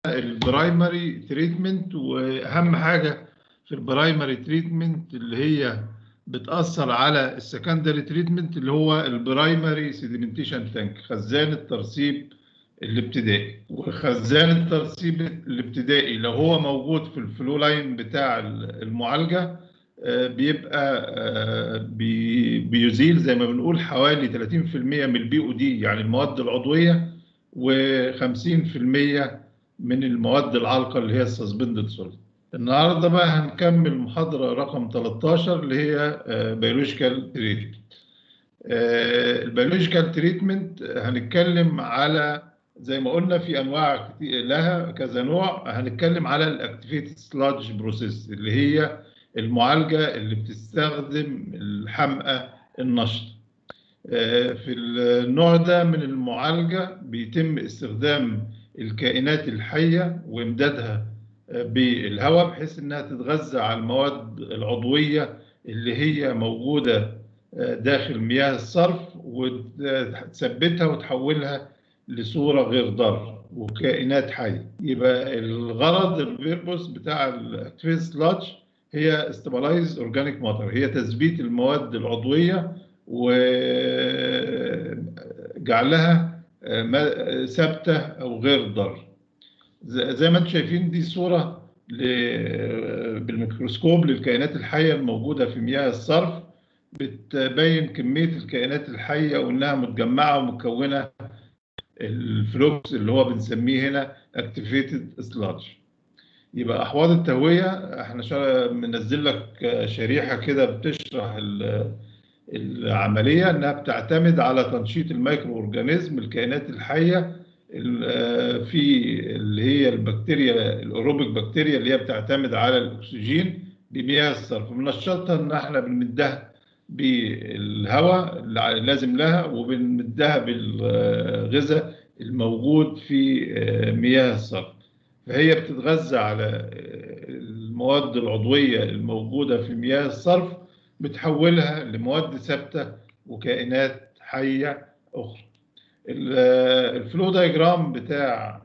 البرايمري تريتمنت واهم حاجه في البرايمري تريتمنت اللي هي بتاثر على السكندري تريتمنت اللي هو البرايمري سيديمنتيشن تانك خزان الترسيب الابتدائي وخزان الترسيب الابتدائي لو هو موجود في الفلو لاين بتاع المعالجه بيبقى بيزيل زي ما بنقول حوالي 30% من البي او دي يعني المواد العضويه و50% من المواد العالقه اللي هي السسبندد سوليد. النهارده بقى هنكمل محاضره رقم 13 اللي هي بيولوجيكال تريتمنت. البيولوجيكال تريتمنت هنتكلم على زي ما قلنا في انواع كتير لها كذا نوع هنتكلم على الاكتيفيتد سلاج بروسيس اللي هي المعالجه اللي بتستخدم الحمقى النشط. في النوع ده من المعالجه بيتم استخدام الكائنات الحيه وامدادها بالهواء بحيث انها تتغذى على المواد العضويه اللي هي موجوده داخل مياه الصرف وتثبتها وتحولها لصوره غير ضاره وكائنات حيه يبقى الغرض البيربوس بتاع الاكتيفيت سلاج هي استابلايز اورجانيك ماتر هي تثبيت المواد العضويه وجعلها ثابته او غير ضاره زي ما انتم شايفين دي صوره بالميكروسكوب للكائنات الحيه الموجوده في مياه الصرف بتبين كميه الكائنات الحيه وانها متجمعه ومكونه الفلوكس اللي هو بنسميه هنا اكتيفيتد سلاج يبقى احواض التهويه احنا منزل لك شريحه كده بتشرح العمليه انها بتعتمد على تنشيط الميكرو اورجانيزم الكائنات الحيه في اللي هي البكتيريا الاوروبيك بكتيريا اللي هي بتعتمد على الاكسجين بمياه الصرف بنشطها ان احنا بنمدها بالهواء اللي لازم لها وبنمدها بالغذاء الموجود في مياه الصرف فهي بتتغذى على المواد العضويه الموجوده في مياه الصرف بتحولها لمواد ثابته وكائنات حيه اخرى الفلو دايجرام بتاع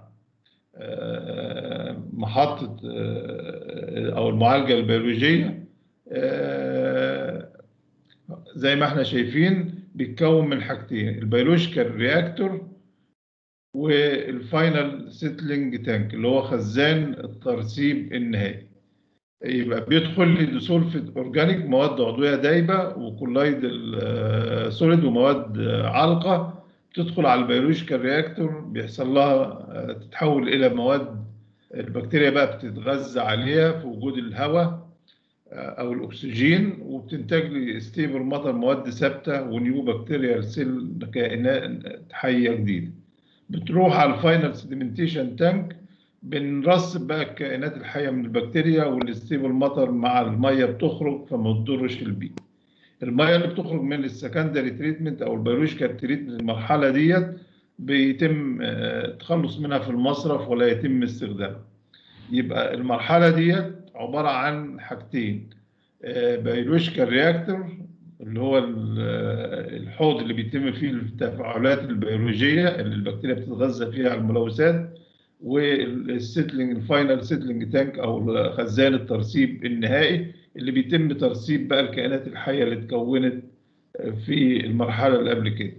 محطة أو المعالجة البيولوجية زي ما احنا شايفين بيتكون من حاجتين البيولوجيكال رياكتور والفاينل سيتلينج تانك اللي هو خزان الترسيب النهائي يبقى بيدخل لي ديسولفيد اورجانيك مواد عضويه دايبه وكولايد سوليد ومواد عالقه تدخل على البيولوجيكال رياكتور بيحصل لها تتحول الى مواد البكتيريا بقى بتتغذى عليها في وجود الهواء او الاكسجين وبتنتج لي ستيبل مطر مواد ثابته ونيو بكتيريال سيل كائنات حيه جديده بتروح على الفاينل سيديمنتيشن تانك بنرسب بقى الكائنات الحيه من البكتيريا والستيبل مطر مع الميه بتخرج فما تضرش البيئه الميه اللي بتخرج من السكندري تريتمنت او البيولوجيكال تريتمنت المرحله ديت بيتم التخلص منها في المصرف ولا يتم استخدامها يبقى المرحله ديت عباره عن حاجتين بيولوجيكال رياكتور اللي هو الحوض اللي بيتم فيه التفاعلات البيولوجيه اللي البكتيريا بتتغذى فيها على الملوثات والسيتلينج الفاينل سيتلينج تانك او خزان الترسيب النهائي اللي بيتم ترسيب بقى الكائنات الحيه اللي اتكونت في المرحله اللي قبل كده.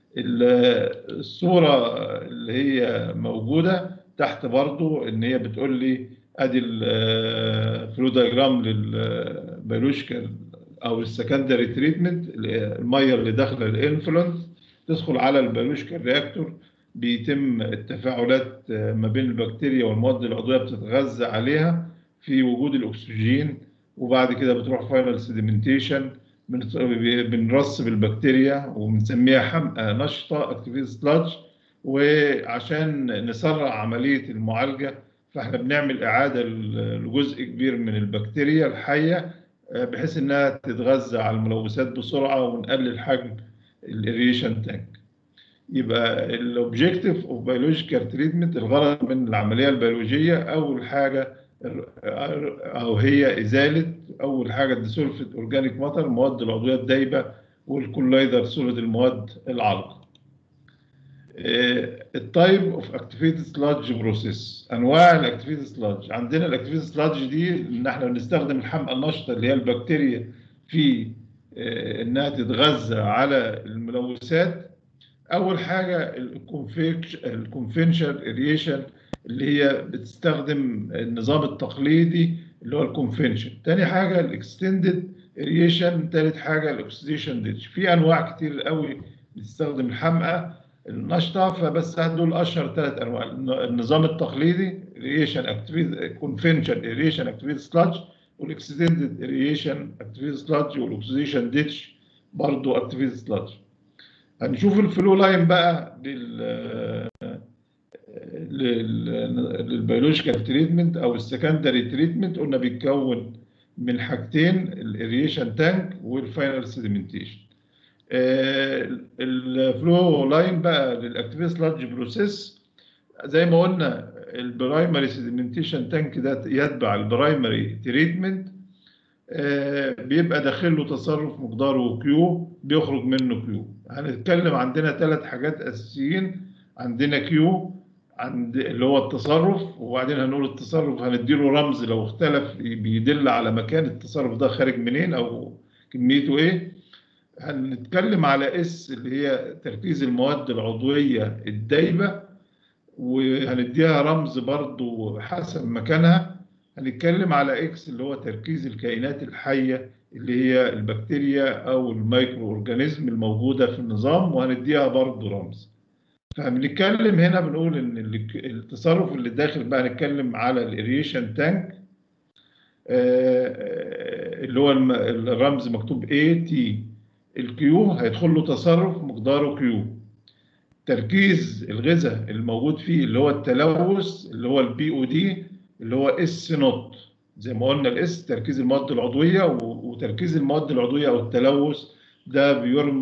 الصوره اللي هي موجوده تحت برضو ان هي بتقول لي ادي الفلو دايجرام للبيولوجيكال او السكندري تريتمنت الميه اللي داخله الانفلونس تدخل على البيولوجيكال رياكتور بيتم التفاعلات ما بين البكتيريا والمواد العضويه بتتغذى عليها في وجود الاكسجين وبعد كده بتروح فاينل سيديمنتيشن بنرسب البكتيريا وبنسميها حمقى نشطه اكتيفيت سلاج وعشان نسرع عمليه المعالجه فاحنا بنعمل اعاده لجزء كبير من البكتيريا الحيه بحيث انها تتغذى على الملوثات بسرعه ونقلل حجم الاريشن تانك. يبقى الاوبجيكتيف اوف بيولوجيكال تريتمنت الغرض من العمليه البيولوجيه اول حاجه او هي ازاله اول حاجه الديسولفيد اورجانيك ماتر المواد العضويه الدايبه والكولايدر سوليد المواد العالقه. التايب اوف اكتيفيتد سلاج بروسيس انواع الاكتيفيتد سلاج عندنا الاكتيفيتد سلاج دي ان احنا بنستخدم الحمقى النشطه اللي هي البكتيريا في آه، انها تتغذى على الملوثات اول حاجه الكونفنشال اريشن اللي هي بتستخدم النظام التقليدي اللي هو الكونفنشن تاني حاجه الاكستندد اريشن تالت حاجه الاكسديشن ديتش في انواع كتير قوي بتستخدم الحمقى النشطه فبس دول اشهر ثلاث انواع النظام التقليدي اريشن اكتيفيتي كونفنشن اريشن اكتيفيتي سلاج والاكستندد اريشن اكتيفيتي سلاج والاكسديشن ديتش برضه اكتيفيتي سلاج هنشوف الفلو لاين بقى لل للبيولوجيكال تريتمنت او السكندري تريتمنت قلنا بيتكون من حاجتين الاريشن تانك والفاينل سيديمنتيشن الفلو لاين بقى للاكتيفيتي سلاج بروسيس زي ما قلنا البرايمري سيديمنتيشن تانك ده يتبع البرايمري تريتمنت بيبقى داخل له تصرف مقداره كيو بيخرج منه كيو هنتكلم عندنا ثلاث حاجات اساسيين عندنا كيو عند اللي هو التصرف وبعدين هنقول التصرف هنديله رمز لو اختلف بيدل على مكان التصرف ده خارج منين او كميته ايه هنتكلم على اس اللي هي تركيز المواد العضويه الدايبه وهنديها رمز برضو حسب مكانها هنتكلم على اكس اللي هو تركيز الكائنات الحيه اللي هي البكتيريا او الميكرو اورجانيزم الموجوده في النظام وهنديها برضو رمز فبنتكلم هنا بنقول ان التصرف اللي داخل بقى نتكلم على الاريشن تانك اللي هو الرمز مكتوب A T الكيو هيدخل له تصرف مقداره كيو تركيز الغذاء الموجود فيه اللي هو التلوث اللي هو البي او دي اللي هو اس نوت زي ما قلنا الاس تركيز المواد العضويه وتركيز المواد العضويه او التلوث ده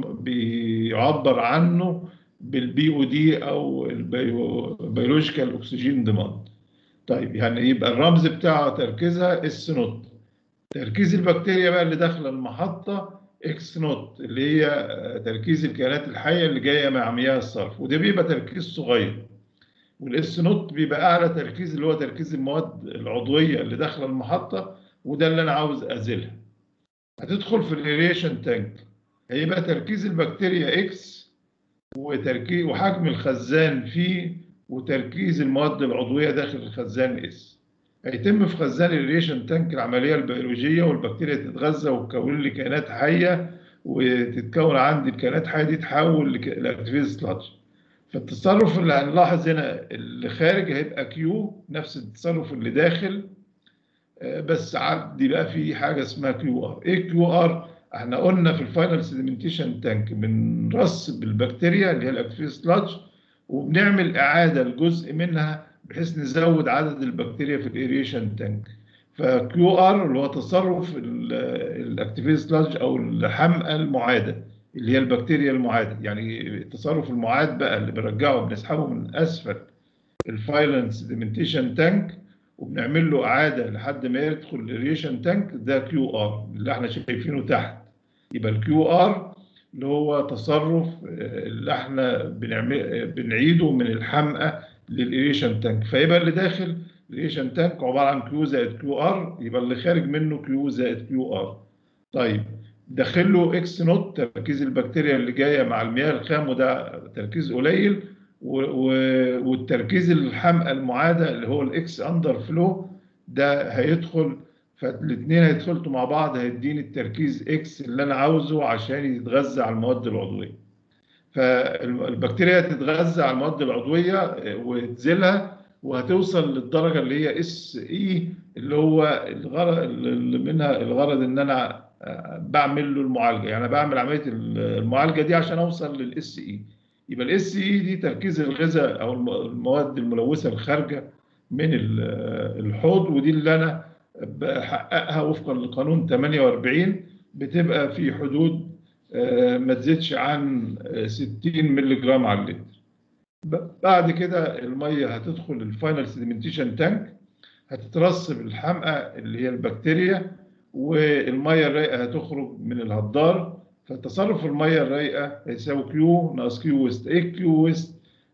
بيعبر عنه بالبي او دي او البيولوجيكال اكسجين ديماند طيب يعني يبقى الرمز بتاعه تركيزها اس نوت تركيز البكتيريا بقى اللي داخله المحطه اكس نوت اللي هي تركيز الكائنات الحيه اللي جايه مع مياه الصرف وده بيبقى تركيز صغير والاس نوت بيبقى اعلى تركيز اللي هو تركيز المواد العضويه اللي داخله المحطه وده اللي انا عاوز ازيلها هتدخل في الريليشن تانك هيبقى تركيز البكتيريا اكس وتركيز وحجم الخزان فيه وتركيز المواد العضويه داخل الخزان اس هيتم في خزان الريشن تانك العمليه البيولوجيه والبكتيريا تتغذى وتكون لي كائنات حيه وتتكون عندي الكائنات الحيه دي تحول لاكتيفيز سلاج فالتصرف اللي هنلاحظ هنا اللي خارج هيبقى كيو نفس التصرف اللي داخل بس عندي بقى في حاجه اسمها كيو ار ايه كيو ار احنا قلنا في الفاينل سيديمنتيشن تانك بنرص بالبكتيريا اللي هي الاكتيفيز سلاج وبنعمل اعاده لجزء منها بحيث نزود عدد البكتيريا في الايريشن تانك فكيو ار اللي هو تصرف الاكتيفيز سلاج او الحمقى المعاده اللي هي البكتيريا المعاده يعني التصرف المعاد بقى اللي بنرجعه بنسحبه من اسفل الفايلنت سيديمنتيشن تانك وبنعمل له اعاده لحد ما يدخل الريشن تانك ده كيو ار اللي احنا شايفينه تحت يبقى الكيو ار اللي هو تصرف اللي احنا بنعمل بنعيده من الحمقى للإيريشن تانك فيبقى اللي داخل الإيريشن تانك عبارة عن كيو زائد كيو ار يبقى اللي خارج منه كيو زائد كيو ار طيب داخل له اكس نوت تركيز البكتيريا اللي جايه مع المياه الخام وده تركيز قليل والتركيز الحمقى المعاده اللي هو الاكس اندر فلو ده هيدخل فالاثنين هيدخلوا مع بعض هيديني التركيز اكس اللي انا عاوزه عشان يتغذى على المواد العضويه فالبكتيريا تتغذى على المواد العضويه وتزيلها وهتوصل للدرجه اللي هي اس اي اللي هو الغرض اللي منها الغرض ان انا بعمل له المعالجه يعني بعمل عمليه المعالجه دي عشان اوصل للاس اي يبقى الاس اي دي تركيز الغذاء او المواد الملوثه الخارجه من الحوض ودي اللي انا بحققها وفقا لقانون 48 بتبقى في حدود ما تزيدش عن 60 مللي جرام على اللتر بعد كده الميه هتدخل الفاينل سيديمنتيشن تانك هتترسب الحمقى اللي هي البكتيريا والميه الرايقه هتخرج من الهدار فتصرف الميه الرايقه هيساوي كيو ناقص كيو ويست ايه كيو ويست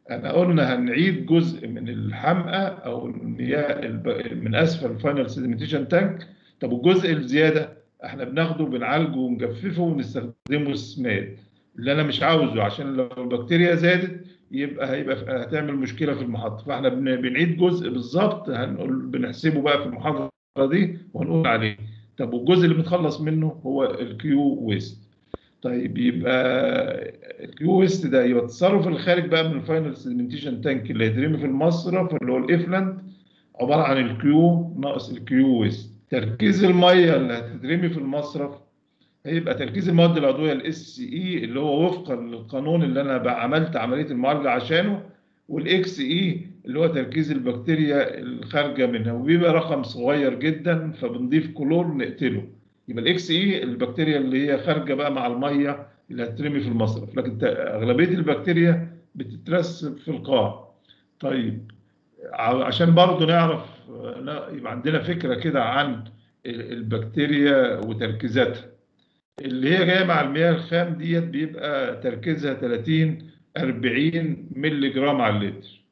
احنا قلنا هنعيد جزء من الحمقى او المياه من اسفل الفاينل سيدمنتيشن تانك طب والجزء الزياده احنا بناخده بنعالجه ونجففه ونستخدمه سماد اللي انا مش عاوزه عشان لو البكتيريا زادت يبقى هيبقى هتعمل مشكله في المحطه فاحنا بنعيد جزء بالظبط هنقول بنحسبه بقى في المحاضره دي وهنقول عليه طب والجزء اللي بنخلص منه هو الكيو ويست طيب يبقى الكيو ويست ده يبقى التصرف الخارج بقى من الفاينل سيدمنتيشن تانك اللي هيترمي في المصرف اللي هو الافلنت عباره عن الكيو ناقص الكيو ويست تركيز الميه اللي هتترمي في المصرف هيبقى تركيز المواد العضويه الاس اي اللي هو وفقا للقانون اللي انا عملت عمليه المعالجه عشانه والاكس اي اللي هو تركيز البكتيريا الخارجه منها وبيبقى رقم صغير جدا فبنضيف كلور نقتله يبقى الاكس اي البكتيريا اللي هي خارجه بقى مع الميه اللي هترمي في المصرف لكن اغلبيه البكتيريا بتترسب في القاع طيب عشان برضو نعرف يبقى عندنا فكره كده عن البكتيريا وتركيزاتها اللي هي جايه مع المياه الخام ديت بيبقى تركيزها 30 40 مللي جرام على اللتر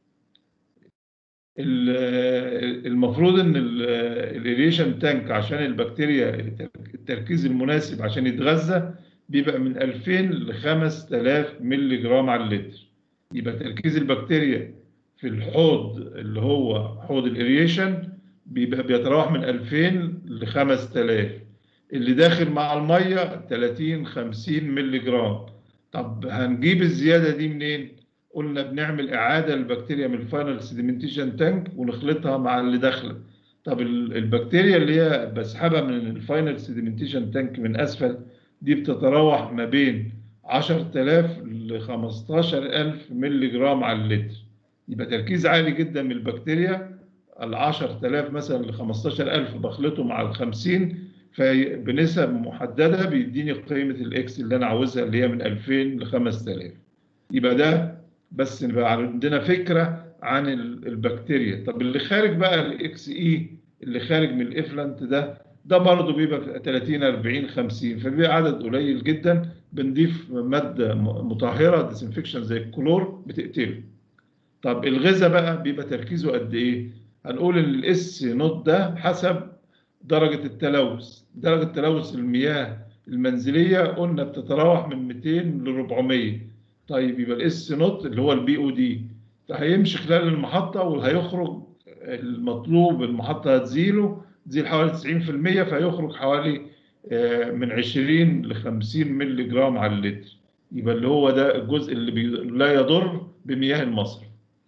المفروض ان الاريشن تانك عشان البكتيريا التركيز المناسب عشان يتغذى بيبقى من 2000 ل 5000 مللي جرام على اللتر يبقى تركيز البكتيريا في الحوض اللي هو حوض الاريشن بيبقى بيتراوح من 2000 ل 5000 اللي داخل مع الميه 30 50 مللي جرام طب هنجيب الزياده دي منين؟ قلنا بنعمل اعاده للبكتيريا من الفاينل سيدمنتيشن تانك ونخلطها مع اللي داخله طب البكتيريا اللي هي بسحبها من الفاينل سيدمنتيشن تانك من اسفل دي بتتراوح ما بين 10000 ل 15000 مللي جرام على اللتر يبقى تركيز عالي جدا من البكتيريا ال 10000 مثلا ل 15000 بخلطه مع ال 50 فبنسب محدده بيديني قيمه الاكس اللي انا عاوزها اللي هي من 2000 ل 5000 يبقى ده بس نبقى عندنا فكره عن البكتيريا طب اللي خارج بقى الاكس اي اللي خارج من الافلنت ده ده برضه بيبقى 30 40 50 فبيبقى عدد قليل جدا بنضيف ماده مطهره ديسنفكشن زي الكلور بتقتله طب الغذاء بقى بيبقى تركيزه قد ايه هنقول ان الاس نوت ده حسب درجه التلوث درجه تلوث المياه المنزليه قلنا بتتراوح من 200 ل 400 طيب يبقى الاس نوت اللي هو البي او دي هيمشي خلال المحطه وهيخرج المطلوب المحطه هتزيله تزيل حوالي 90% فيخرج حوالي من 20 ل 50 مللي جرام على اللتر يبقى اللي هو ده الجزء اللي بي... لا يضر بمياه المصرف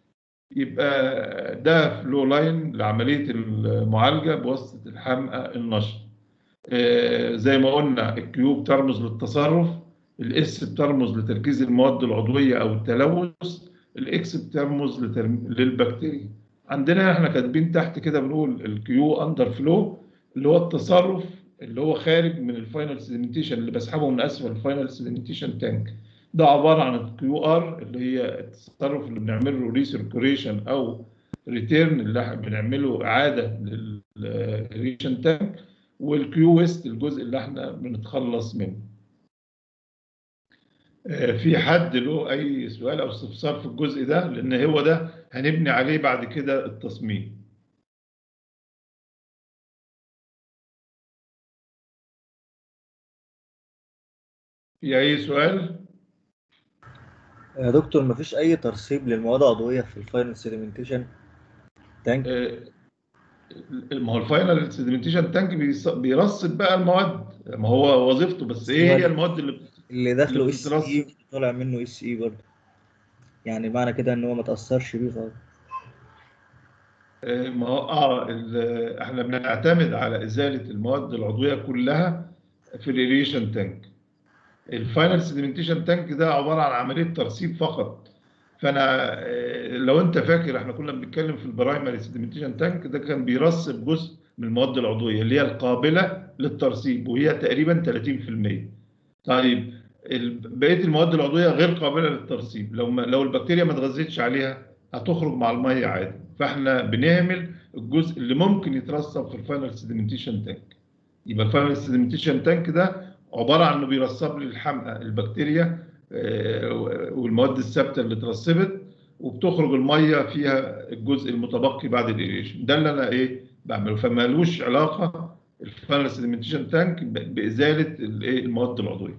يبقى ده فلو لاين لعمليه المعالجه بواسطه الحمقى النشط زي ما قلنا الكيو بترمز للتصرف الاس بترمز لتركيز المواد العضويه او التلوث الاكس بترمز لترم... للبكتيريا عندنا احنا كاتبين تحت كده بنقول الكيو اندر فلو اللي هو التصرف اللي هو خارج من الفاينل سيدمنتيشن اللي بسحبه من اسفل الفاينل سيدمنتيشن تانك ده عباره عن الكيو ار اللي هي التصرف اللي بنعمله ريسيركوليشن او ريتيرن اللي احنا بنعمله اعاده للريشن تانك والكيو ويست الجزء اللي احنا بنتخلص منه في حد له اي سؤال او استفسار في الجزء ده لان هو ده هنبني عليه بعد كده التصميم في اي سؤال يا دكتور مفيش اي ترسيب للمواد العضويه في الفاينل سيدمنتيشن تانك ما هو الفاينل سيدمنتيشن تانك بيرصد بقى المواد ما هو وظيفته بس ايه هي المواد اللي اللي داخله اس اي طالع منه اس اي برضه يعني معنى كده ان هو ما تاثرش بيه خالص ما هو اه احنا بنعتمد على ازاله المواد العضويه كلها في الريليشن تانك الفاينل سيدمنتيشن تانك ده عباره عن عمليه ترسيب فقط فانا لو انت فاكر احنا كنا بنتكلم في البرايمري سيدمنتيشن تانك ده كان بيرسب جزء من المواد العضويه اللي هي القابله للترسيب وهي تقريبا 30% طيب بقيه المواد العضويه غير قابله للترسيب لو ما لو البكتيريا ما اتغذتش عليها هتخرج مع الميه عادي فاحنا بنهمل الجزء اللي ممكن يترسب في الفاينل سيدمنتيشن تانك يبقى الفاينل سيدمنتيشن تانك ده عباره عن انه بيرسب لي الحمقى البكتيريا والمواد الثابته اللي اترسبت وبتخرج الميه فيها الجزء المتبقي بعد الإيريشن ده اللي انا ايه بعمله فمالوش علاقه الفاينل سيدمنتيشن تانك بازاله الايه المواد العضويه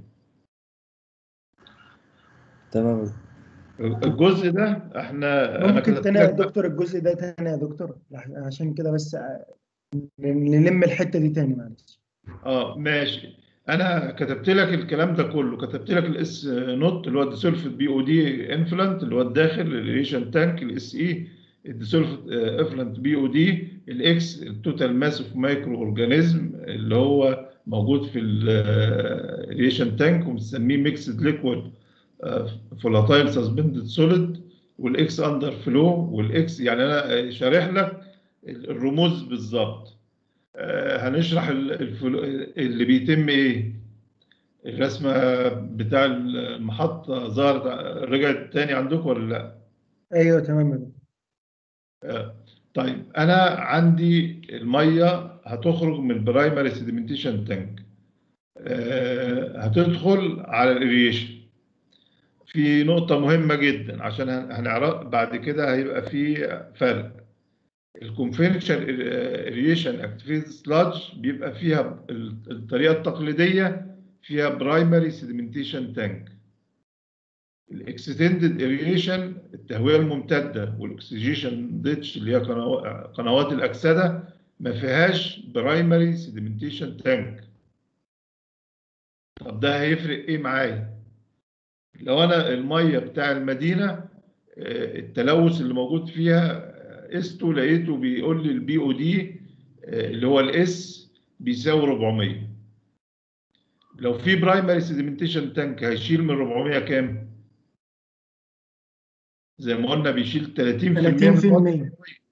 تمام الجزء ده احنا أنا ممكن كتبت تاني يا لك بقى- دكتور الجزء ده تاني يا دكتور عشان كده بس نلم الحتة دي تاني معلش اه ماشي انا كتبت لك الكلام ده كله كتبت لك الاس نوت اللي هو الديسولفت بي او دي انفلنت اللي هو الداخل الريشن تانك الاس اي الديسولفت افلنت بي او دي الاكس التوتال ماس اوف مايكرو اورجانيزم اللي هو موجود في الريشن تانك ومسميه ميكسد ليكويد فولاتايل سسبندد سوليد والاكس اندر فلو والاكس يعني انا شارح لك الرموز بالظبط آه، هنشرح ال- الفلو- اللي بيتم ايه الرسمه بتاع المحطه ظهرت رجعت تاني عندكم ولا لا ايوه تمام يا دكتور طيب انا عندي الميه هتخرج من البرايمري سيديمنتيشن تانك هتدخل على الاريشن في نقطة مهمة جدا عشان هن- هنعرف بعد كده هيبقى في فرق الكونفنشال اريشن اكتيفيتي سلاج بيبقى فيها ال- الطريقة التقليدية فيها برايمري سيديمنتيشن تانك الاكستندد اريشن التهويه الممتده والاكسجيشن ديتش اللي هي قنوا- قنوات الاكسده ما فيهاش برايمري سيديمنتيشن تانك طب ده هيفرق ايه معايا لو انا الميه بتاع المدينه آه، التلوث اللي موجود فيها آه، قسته لقيته بيقول لي البي او دي اللي هو الاس بيساوي 400 لو في برايمري سيديمنتيشن تانك هيشيل من 400 كام؟ زي ما قلنا بيشيل 30% من 30%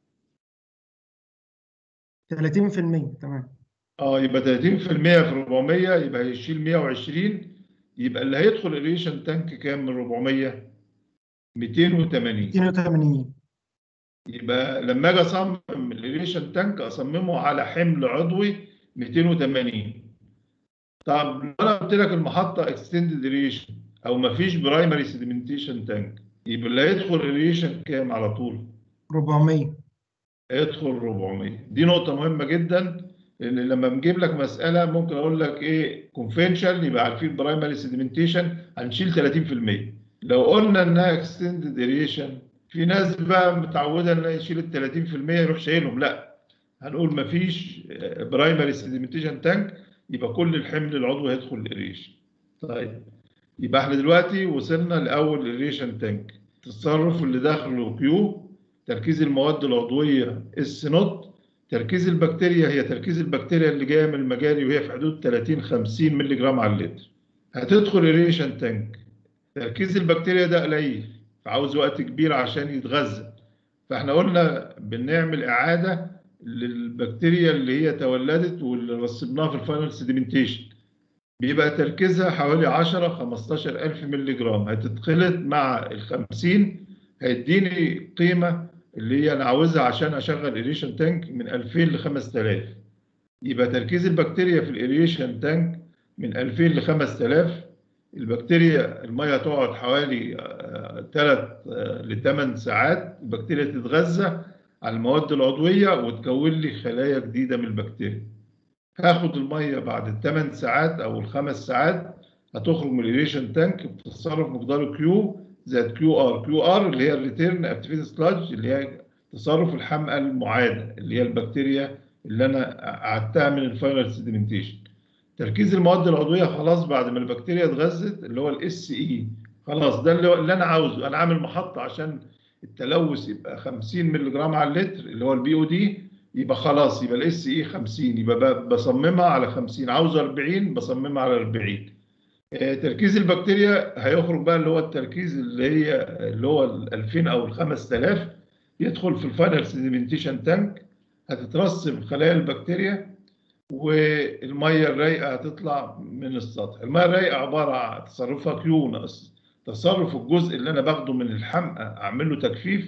30% تمام اه يبقى 30% في 400 يبقى هيشيل 120 يبقى اللي هيدخل الريشن تانك كام من 400 280 82 يبقى لما اجي اصمم الريشن تانك اصممه على حمل عضوي 280 طب لو انا قلت لك المحطه اكستندد ريشن او ما فيش برايمري سيديمنتيشن تانك يبقى اللي هيدخل الريشن كام على طول 400 ادخل 400 دي نقطة مهمة جدا لأن لما بنجيب لك مسألة ممكن أقول لك إيه كونفنشال يبقى عارفين برايمري سيديمنتيشن هنشيل 30% لو قلنا إنها اكستندد اريشن في ناس بقى متعودة إنها يشيل ال 30% يروح شايلهم لا هنقول مفيش برايمري سيديمنتيشن تانك يبقى كل الحمل العضوي هيدخل الاريشن طيب يبقى احنا دلوقتي وصلنا لأول اريشن تانك التصرف اللي داخله كيو تركيز المواد العضوية اس نوت تركيز البكتيريا هي تركيز البكتيريا اللي جايه من المجاري وهي في حدود 30 50 مللي جرام على اللتر هتدخل الريشن تانك تركيز البكتيريا ده قليل فعاوز وقت كبير عشان يتغذى فاحنا قلنا بنعمل اعاده للبكتيريا اللي هي تولدت واللي رسبناها في الفاينل سيديمنتيشن بيبقى تركيزها حوالي 10 15 الف مللي جرام هتتخلط مع ال 50 هيديني قيمه اللي هي انا عاوزها عشان اشغل اريشن تانك من 2000 ل 5000 يبقى تركيز البكتيريا في الاريشن تانك من 2000 ل 5000 البكتيريا الميه تقعد حوالي 3 ل 8 ساعات البكتيريا تتغذى على المواد العضويه وتكون لي خلايا جديده من البكتيريا هاخد الميه بعد الثمان ساعات او الخمس ساعات هتخرج من الاريشن تانك بتصرف مقدار كيو زائد كيو ار كيو ار اللي هي الريتيرن اكتيفيتي سلاج اللي هي تصرف الحمقى المعاده اللي هي البكتيريا اللي انا قعدتها من الفاينل سيديمنتيشن تركيز المواد العضويه خلاص بعد ما البكتيريا اتغذت اللي هو الاس اي خلاص ده اللي, اللي انا عاوزه انا عامل محطه عشان التلوث يبقى 50 مللي جرام على اللتر اللي هو البي او دي يبقى خلاص يبقى الاس اي 50 يبقى بصممها على 50 عاوز 40 بصممها على 40 تركيز البكتيريا هيخرج بقى اللي هو التركيز اللي هي اللي هو ال 2000 او ال 5000 يدخل في الفاينل سيديمنتيشن تانك هتترسب خلايا البكتيريا والميه الرايقه هتطلع من السطح الميه الرايقه عباره عن تصرفها كيو ناقص تصرف الجزء اللي انا باخده من الحمقى اعمل له تجفيف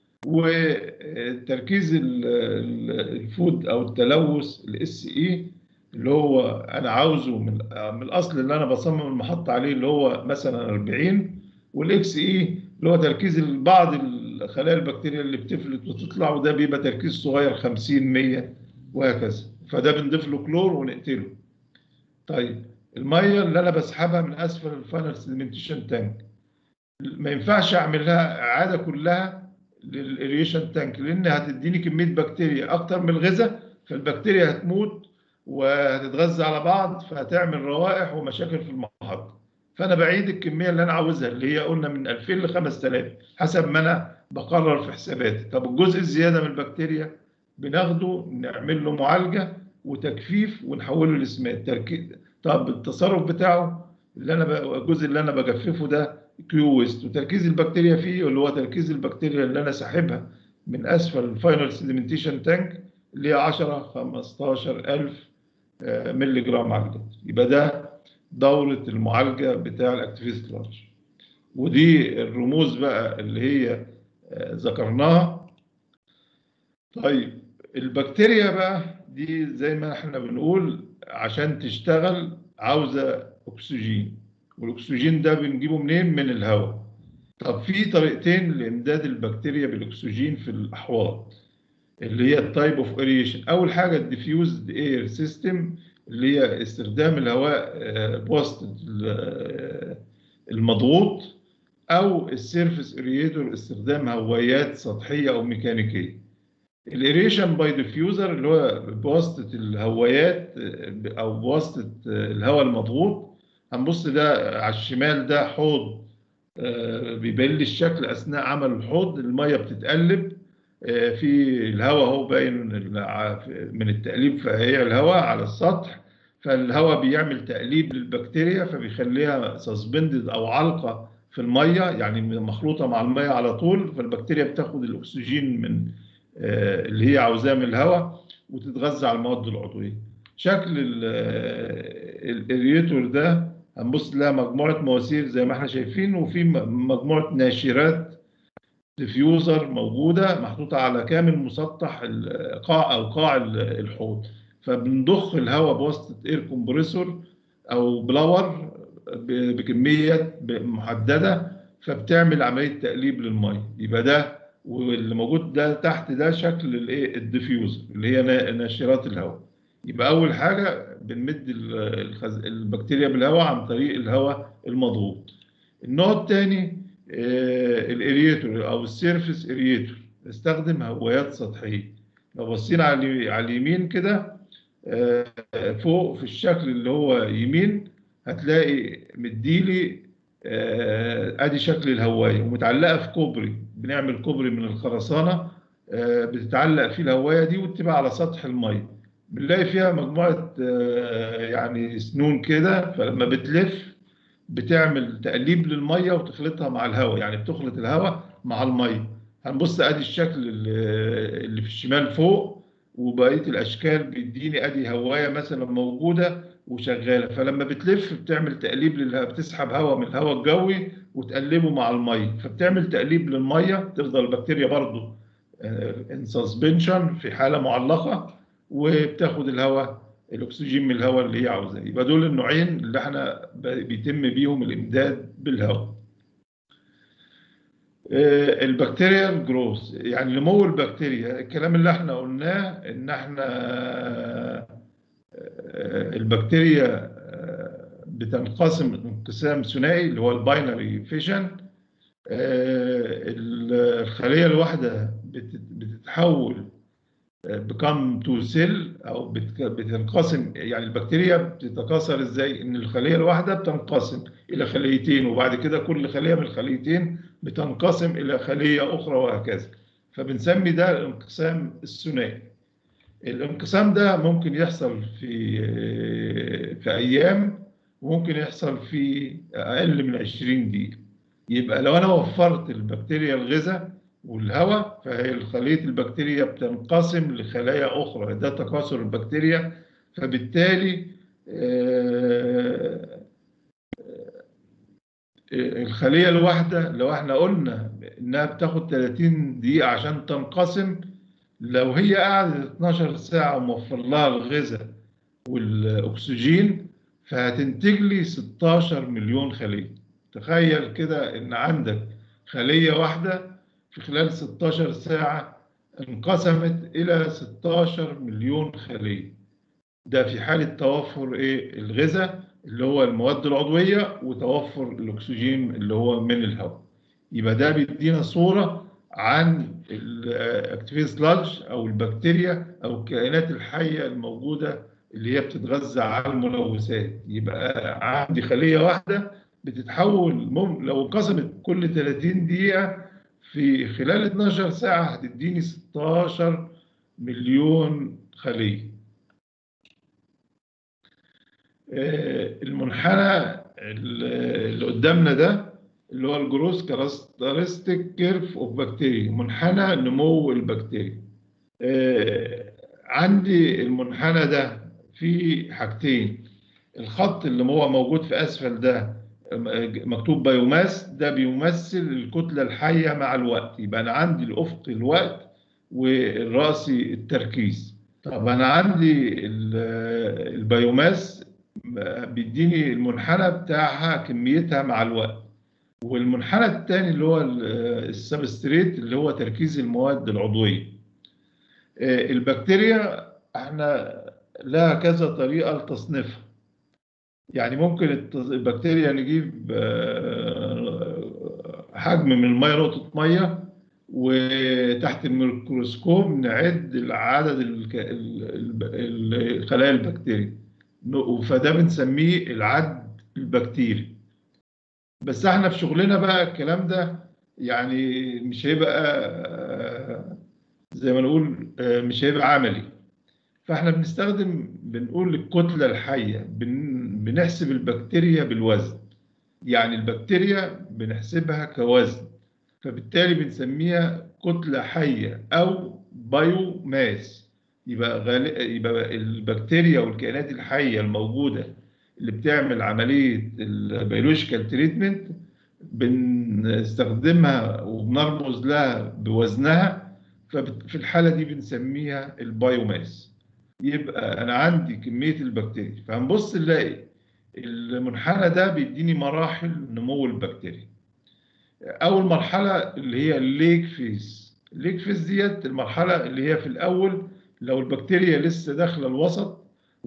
وتركيز الفود او التلوث الاس اي اللي هو انا عاوزه من من الاصل اللي انا بصمم المحطه عليه اللي هو مثلا 40 والاكس اي اللي هو تركيز بعض الخلايا البكتيريا اللي بتفلت وتطلع وده بيبقى تركيز صغير 50 100 وهكذا فده بنضيف له كلور ونقتله طيب الميه اللي انا بسحبها من اسفل الفاينل سيدمنتيشن تانك ما ينفعش اعمل لها اعاده كلها للاريشن تانك لان هتديني كميه بكتيريا اكتر من الغذاء فالبكتيريا هتموت وهتتغذى على بعض فهتعمل روائح ومشاكل في المحطه فانا بعيد الكميه اللي انا عاوزها اللي هي قلنا من 2000 ل 5000 حسب ما انا بقرر في حساباتي طب الجزء الزياده من البكتيريا بناخده نعمل له معالجه وتجفيف ونحوله لسمات تركيز طب التصرف بتاعه اللي انا ب... الجزء اللي انا بجففه ده كيو ويست وتركيز البكتيريا فيه اللي هو تركيز البكتيريا اللي انا ساحبها من اسفل الفاينل سيدمنتيشن تانك اللي هي 10 15000 مللي جرام على اللتر يبقى ده دورة المعالجة بتاع الاكتيفيست لارج ودي الرموز بقى اللي هي ذكرناها طيب البكتيريا بقى دي زي ما احنا بنقول عشان تشتغل عاوزة أكسجين والأكسجين ده بنجيبه منين؟ من الهواء طب في طريقتين لإمداد البكتيريا بالأكسجين في الأحواض اللي هي التايب اوف اريشن اول حاجه الديفيوزد اير سيستم اللي هي استخدام الهواء بواسطه المضغوط او السيرفيس اريتور استخدام هوايات سطحيه او ميكانيكيه الاريشن باي ديفيوزر اللي هو بواسطه الهوايات او بواسطه الهواء المضغوط هنبص ده على الشمال ده حوض بيبين لي الشكل اثناء عمل الحوض الميه بتتقلب في الهواء اهو باين من التقليب فهي الهواء على السطح فالهواء بيعمل تقليب للبكتيريا فبيخليها سسبندد او علقه في الميه يعني مخلوطه مع الميه على طول فالبكتيريا بتاخد الاكسجين من اللي هي عاوزاه من الهواء وتتغذى على المواد العضويه شكل الاريتور ده هنبص لها مجموعه مواسير زي ما احنا شايفين وفي مجموعه ناشرات ديفيوزر موجوده محطوطه على كامل مسطح القاع او قاع الحوض فبنضخ الهواء بواسطه اير كومبريسور او بلاور بكميه محدده فبتعمل عمليه تقليب للميه يبقى ده واللي موجود ده تحت ده شكل الايه الديفيوزر اللي هي ناشرات الهواء يبقى اول حاجه بنمد البكتيريا بالهواء عن طريق الهواء المضغوط النوع الثاني الاريتور او السيرفيس اريتور استخدم هوايات سطحيه لو بصينا على على اليمين كده فوق في الشكل اللي هو يمين هتلاقي مديلي ادي شكل الهوايه ومتعلقه في كوبري بنعمل كوبري من الخرسانه بتتعلق فيه الهوايه دي وتبقى على سطح الميه بنلاقي فيها مجموعه يعني سنون كده فلما بتلف بتعمل تقليب للميه وتخلطها مع الهواء يعني بتخلط الهواء مع الميه هنبص ادي الشكل اللي في الشمال فوق وبقيه الاشكال بيديني ادي هوايه مثلا موجوده وشغاله فلما بتلف بتعمل تقليب للهواء بتسحب هواء من الهواء الجوي وتقلبه مع الميه فبتعمل تقليب للميه تفضل البكتيريا برضه ان سسبنشن في حاله معلقه وبتاخد الهواء الاكسجين من الهواء اللي هي عاوزاه يبقى دول النوعين اللي احنا بيتم بيهم الامداد بالهواء البكتيريال جروث يعني نمو البكتيريا الكلام اللي احنا قلناه ان احنا البكتيريا بتنقسم انقسام ثنائي اللي هو الباينري فيشن الخليه الواحده بتتحول بكم تو سيل او بتنقسم يعني البكتيريا بتتكاثر ازاي ان الخليه الواحده بتنقسم الى خليتين وبعد كده كل خليه من الخليتين بتنقسم الى خليه اخرى وهكذا فبنسمي ده الانقسام الثنائي الانقسام ده ممكن يحصل في في ايام وممكن يحصل في اقل من 20 دقيقه يبقى لو انا وفرت البكتيريا الغذاء والهواء فهي خليه البكتيريا بتنقسم لخلايا اخرى ده تكاثر البكتيريا فبالتالي الخليه الواحده لو احنا قلنا انها بتاخد 30 دقيقه عشان تنقسم لو هي قعدت 12 ساعه وموفر لها الغذاء والاكسجين فهتنتج لي 16 مليون خليه تخيل كده ان عندك خليه واحده في خلال 16 ساعة انقسمت إلى 16 مليون خلية ده في حالة توفر إيه الغذاء اللي هو المواد العضوية وتوفر الأكسجين اللي هو من الهواء يبقى ده بيدينا صورة عن الاكتيفيز لارج أو البكتيريا أو الكائنات الحية الموجودة اللي هي بتتغذى على الملوثات يبقى عندي خلية واحدة بتتحول مم... لو انقسمت كل 30 دقيقة في خلال 12 ساعة هتديني 16 مليون خلية المنحنى اللي قدامنا ده اللي هو الجروس كاركترستيك كيرف اوف بكتيريا منحنى نمو البكتيريا عندي المنحنى ده في حاجتين الخط اللي هو موجود في اسفل ده مكتوب بايوماس ده بيمثل الكتله الحيه مع الوقت يبقى انا عندي الافق الوقت والراسي التركيز طب انا عندي البايوماس بيديني المنحنى بتاعها كميتها مع الوقت والمنحنى الثاني اللي هو السبستريت اللي هو تركيز المواد العضويه البكتيريا احنا لها كذا طريقه لتصنيفها يعني ممكن البكتيريا نجيب حجم من الميه نقطه ميه وتحت الميكروسكوب نعد عدد خلايا البكتيريا فده بنسميه العد البكتيري بس احنا في شغلنا بقى الكلام ده يعني مش هيبقى زي ما نقول مش هيبقى عملي فاحنا بنستخدم بنقول الكتلة الحية بنحسب البكتيريا بالوزن يعني البكتيريا بنحسبها كوزن فبالتالي بنسميها كتلة حية أو بايو ماس يبقى غالي يبقى البكتيريا والكائنات الحية الموجودة اللي بتعمل عملية البيولوجيكال تريتمنت بنستخدمها وبنرمز لها بوزنها ففي الحالة دي بنسميها البايوماس يبقى أنا عندي كمية البكتيريا فهنبص نلاقي المنحنى ده بيديني مراحل نمو البكتيريا أول مرحلة اللي هي الليك فيز الليك فيز ديت المرحلة اللي هي في الأول لو البكتيريا لسه داخلة الوسط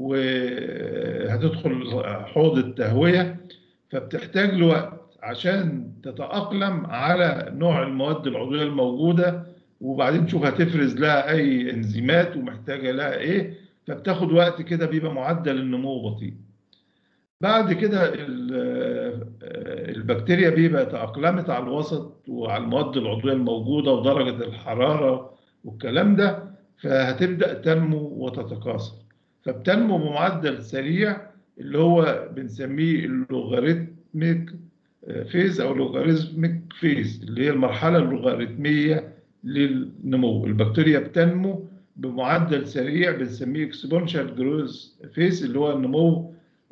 وهتدخل حوض التهوية فبتحتاج لوقت عشان تتأقلم على نوع المواد العضوية الموجودة وبعدين تشوف هتفرز لها أي إنزيمات ومحتاجة لها إيه فبتاخد وقت كده بيبقى معدل النمو بطيء بعد كده البكتيريا بيبقى تأقلمت على الوسط وعلى المواد العضوية الموجودة ودرجة الحرارة والكلام ده فهتبدأ تنمو وتتكاثر فبتنمو بمعدل سريع اللي هو بنسميه اللوغاريتميك فيز او لوغاريتميك فيز اللي هي المرحله اللوغاريتميه للنمو البكتيريا بتنمو بمعدل سريع بنسميه اكسبونشال جروز فيز اللي هو النمو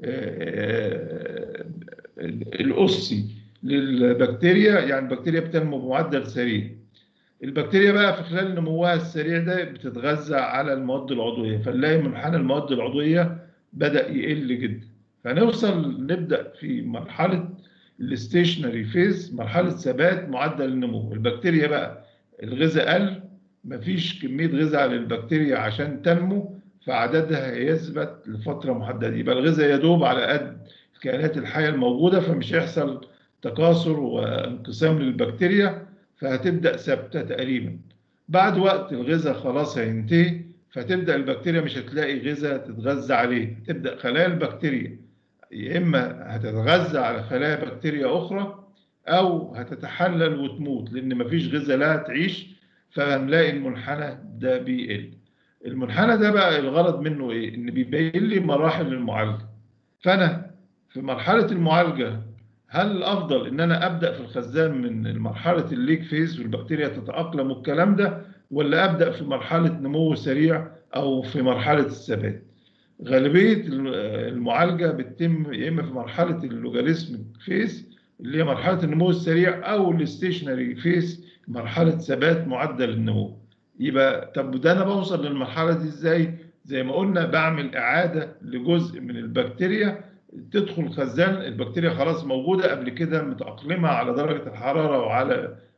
الاسي للبكتيريا يعني البكتيريا بتنمو بمعدل سريع البكتيريا بقى في خلال نموها السريع ده بتتغذى على المواد العضويه فنلاقي منحنى المواد العضويه بدا يقل جدا فنوصل نبدا في مرحله الستيشنري فيز مرحله ثبات معدل النمو البكتيريا بقى الغذاء قل مفيش كميه غذاء للبكتيريا عشان تنمو فعددها يثبت لفتره محدده يبقى الغذاء يدوب على قد الكائنات الحيه الموجوده فمش هيحصل تكاثر وانقسام للبكتيريا فهتبدا ثابته تقريبا بعد وقت الغذاء خلاص هينتهي فتبدا البكتيريا مش هتلاقي غذاء تتغذى عليه تبدا خلايا البكتيريا يا اما هتتغذى على خلايا بكتيريا اخرى او هتتحلل وتموت لان مفيش غذاء لها تعيش فهنلاقي المنحنى ده بيقل المنحنى ده بقى الغرض منه ايه ان بيبين لي مراحل المعالجه فانا في مرحله المعالجه هل الافضل ان انا ابدا في الخزان من مرحله الليك فيز والبكتيريا تتاقلم والكلام ده ولا ابدا في مرحله نمو سريع او في مرحله الثبات غالبيه المعالجه بتتم يا اما في مرحله اللوجاريتميك فيز اللي هي مرحله النمو السريع او الستيشنري فيز مرحله ثبات معدل النمو يبقى طب ده انا بوصل للمرحله دي ازاي زي ما قلنا بعمل اعاده لجزء من البكتيريا تدخل خزان البكتيريا خلاص موجوده قبل كده متاقلمه على درجه الحراره وعلى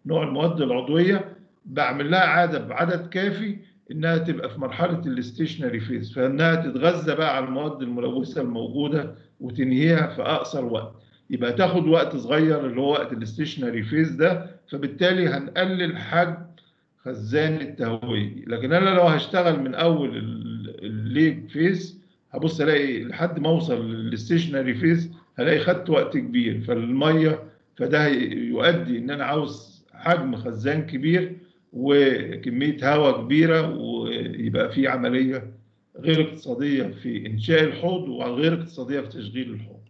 نوع المواد العضويه بعمل لها عاده بعدد كافي انها تبقى في مرحله الاستيشنري فيز فانها تتغذى بقى على المواد الملوثه الموجوده وتنهيها في اقصر وقت يبقى تاخد وقت صغير اللي هو وقت الاستيشنري فيز ده فبالتالي هنقلل حجم خزان التهويه لكن انا لو هشتغل من اول الليج فيز هبص الاقي لحد ما اوصل للستيشنري فيز هلاقي خدت وقت كبير فالميه فده يؤدي ان انا عاوز حجم خزان كبير وكميه هواء كبيره ويبقى في عمليه غير اقتصاديه في انشاء الحوض وغير اقتصاديه في تشغيل الحوض.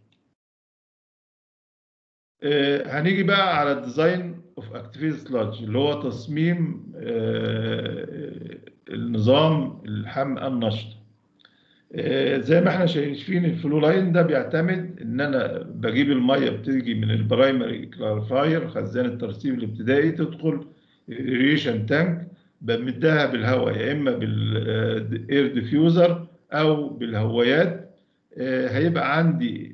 هنيجي بقى على الديزاين اوف اكتيفيتي سلاج اللي هو تصميم النظام الحمقى النشطه. زي ما احنا شايفين الفلو لاين ده بيعتمد ان انا بجيب الميه بتيجي من البرايمري كلاريفاير خزان الترسيب الابتدائي تدخل الريشن تانك بمدها بالهواء يا اما بالاير ديفيوزر او بالهوايات هيبقى عندي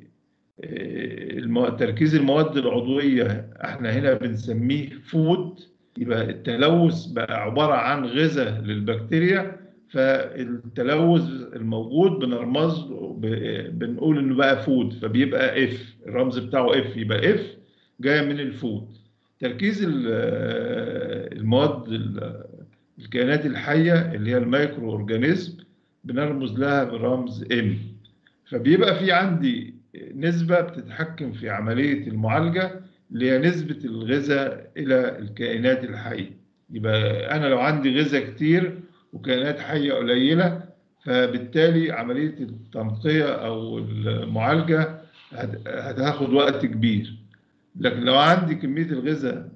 تركيز المواد العضويه احنا هنا بنسميه فود يبقى التلوث بقى عباره عن غذاء للبكتيريا فالتلوث الموجود بنرمز بنقول انه بقى فود فبيبقى اف الرمز بتاعه اف يبقى اف جايه من الفود تركيز المواد الكائنات الحيه اللي هي المايكرو اورجانيزم بنرمز لها برمز ام فبيبقى في عندي نسبه بتتحكم في عمليه المعالجه اللي هي نسبه الغذاء الى الكائنات الحيه يبقى انا لو عندي غذاء كتير وكائنات حيه قليله فبالتالي عمليه التنقيه او المعالجه هتاخد وقت كبير لكن لو عندي كميه الغذاء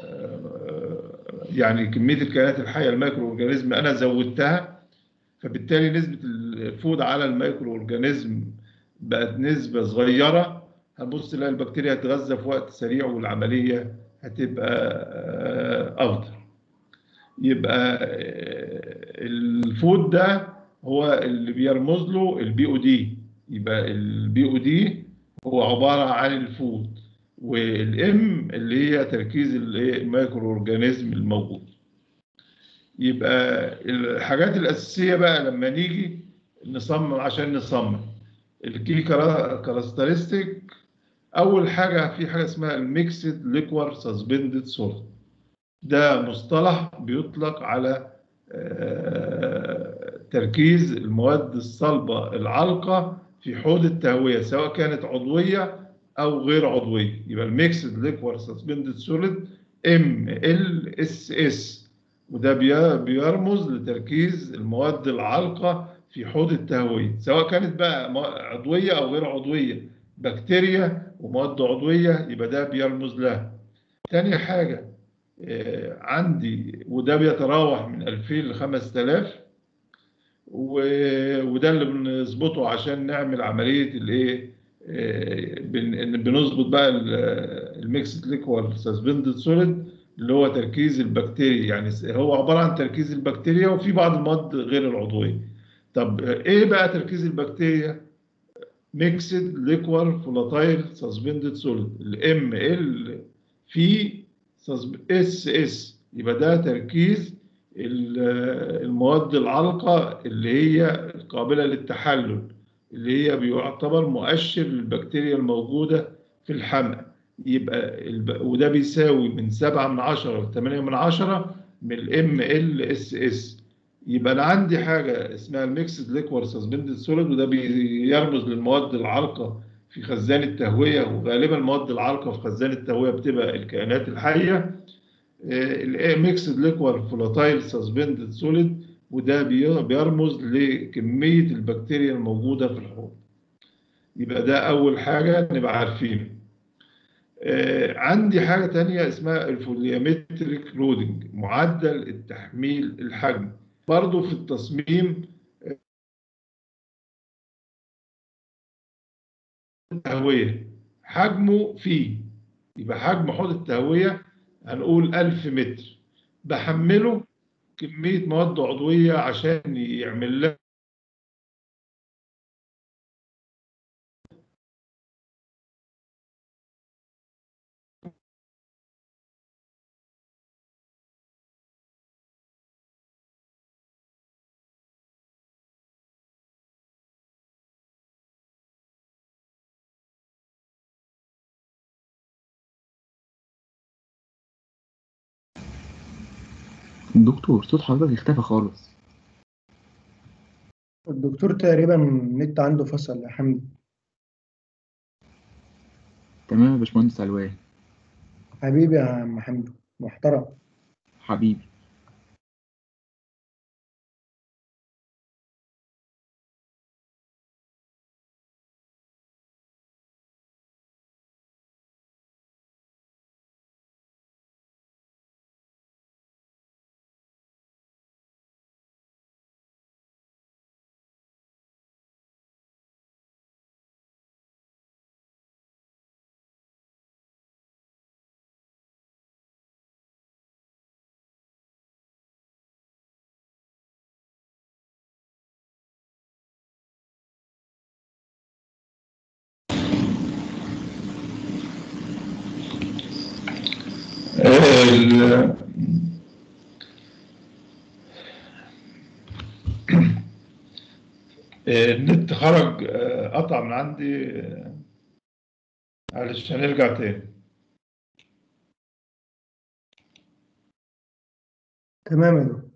يعني كميه الكائنات الحيه المايكرو اورجانيزم انا زودتها فبالتالي نسبه الفود على المايكرو اورجانيزم بقت نسبه صغيره هنبص نلاقي البكتيريا هتتغذى في وقت سريع والعمليه هتبقى افضل يبقى الفود ده هو اللي بيرمز له البي او دي يبقى البي او دي هو عباره عن الفود والام اللي هي تركيز المايكرو اورجانيزم الموجود يبقى الحاجات الاساسيه بقى لما نيجي نصمم عشان نصمم الكي كاركترستيك اول حاجه في حاجه اسمها الميكسد ليكوار سسبندد سولت ده مصطلح بيطلق على تركيز المواد الصلبة العالقة في حوض التهوية سواء كانت عضوية أو غير عضوية يبقى الميكسد ليكوار سسبندد سوليد ام ال اس اس وده بيرمز لتركيز المواد العالقة في حوض التهوية سواء كانت بقى عضوية أو غير عضوية بكتيريا ومواد عضوية يبقى ده بيرمز لها تاني حاجة عندي وده بيتراوح من 2000 ل 5000 وده اللي بنظبطه عشان نعمل عمليه الايه بنظبط بقى الميكس ليكوال سسبندد سوليد اللي هو تركيز البكتيريا يعني هو عباره عن تركيز البكتيريا وفي بعض المواد غير العضويه طب ايه بقى تركيز البكتيريا ميكسد ليكوال فولاتايل سسبندد سوليد الام ال في اس اس يبقى ده تركيز المواد العالقة اللي هي قابلة للتحلل اللي هي بيعتبر مؤشر للبكتيريا الموجودة في الحمأ يبقى الب... وده بيساوي من 7 من 10 ل 8 من 10 من الام ال اس اس يبقى انا عندي حاجه اسمها الميكسد ليكوار سسبندد سوليد وده بيرمز للمواد العالقه في خزان التهويه وغالبا المواد العالقه في خزان التهويه بتبقى الكائنات الحيه الميكسد ليكوار فولاتايل سسبندد سوليد وده بيرمز لكميه البكتيريا الموجوده في الحوض يبقى ده اول حاجه نبقى عارفينه عندي حاجه تانية اسمها الفوليومتريك لودنج معدل التحميل الحجم برضو في التصميم التهوية حجمه فيه يبقى حجم حوض التهوية هنقول 1000 متر بحمله كمية مواد عضوية عشان يعمل لها دكتور صوت حضرتك اختفى خالص الدكتور تقريبا النت عنده فصل يا حمدي تمام يا باشمهندس علوان حبيبي يا عم حمدي محترم حبيبي ال- النت خرج آه، قطع من عندي آه، معلش هنرجع تاني تمام يا دكتور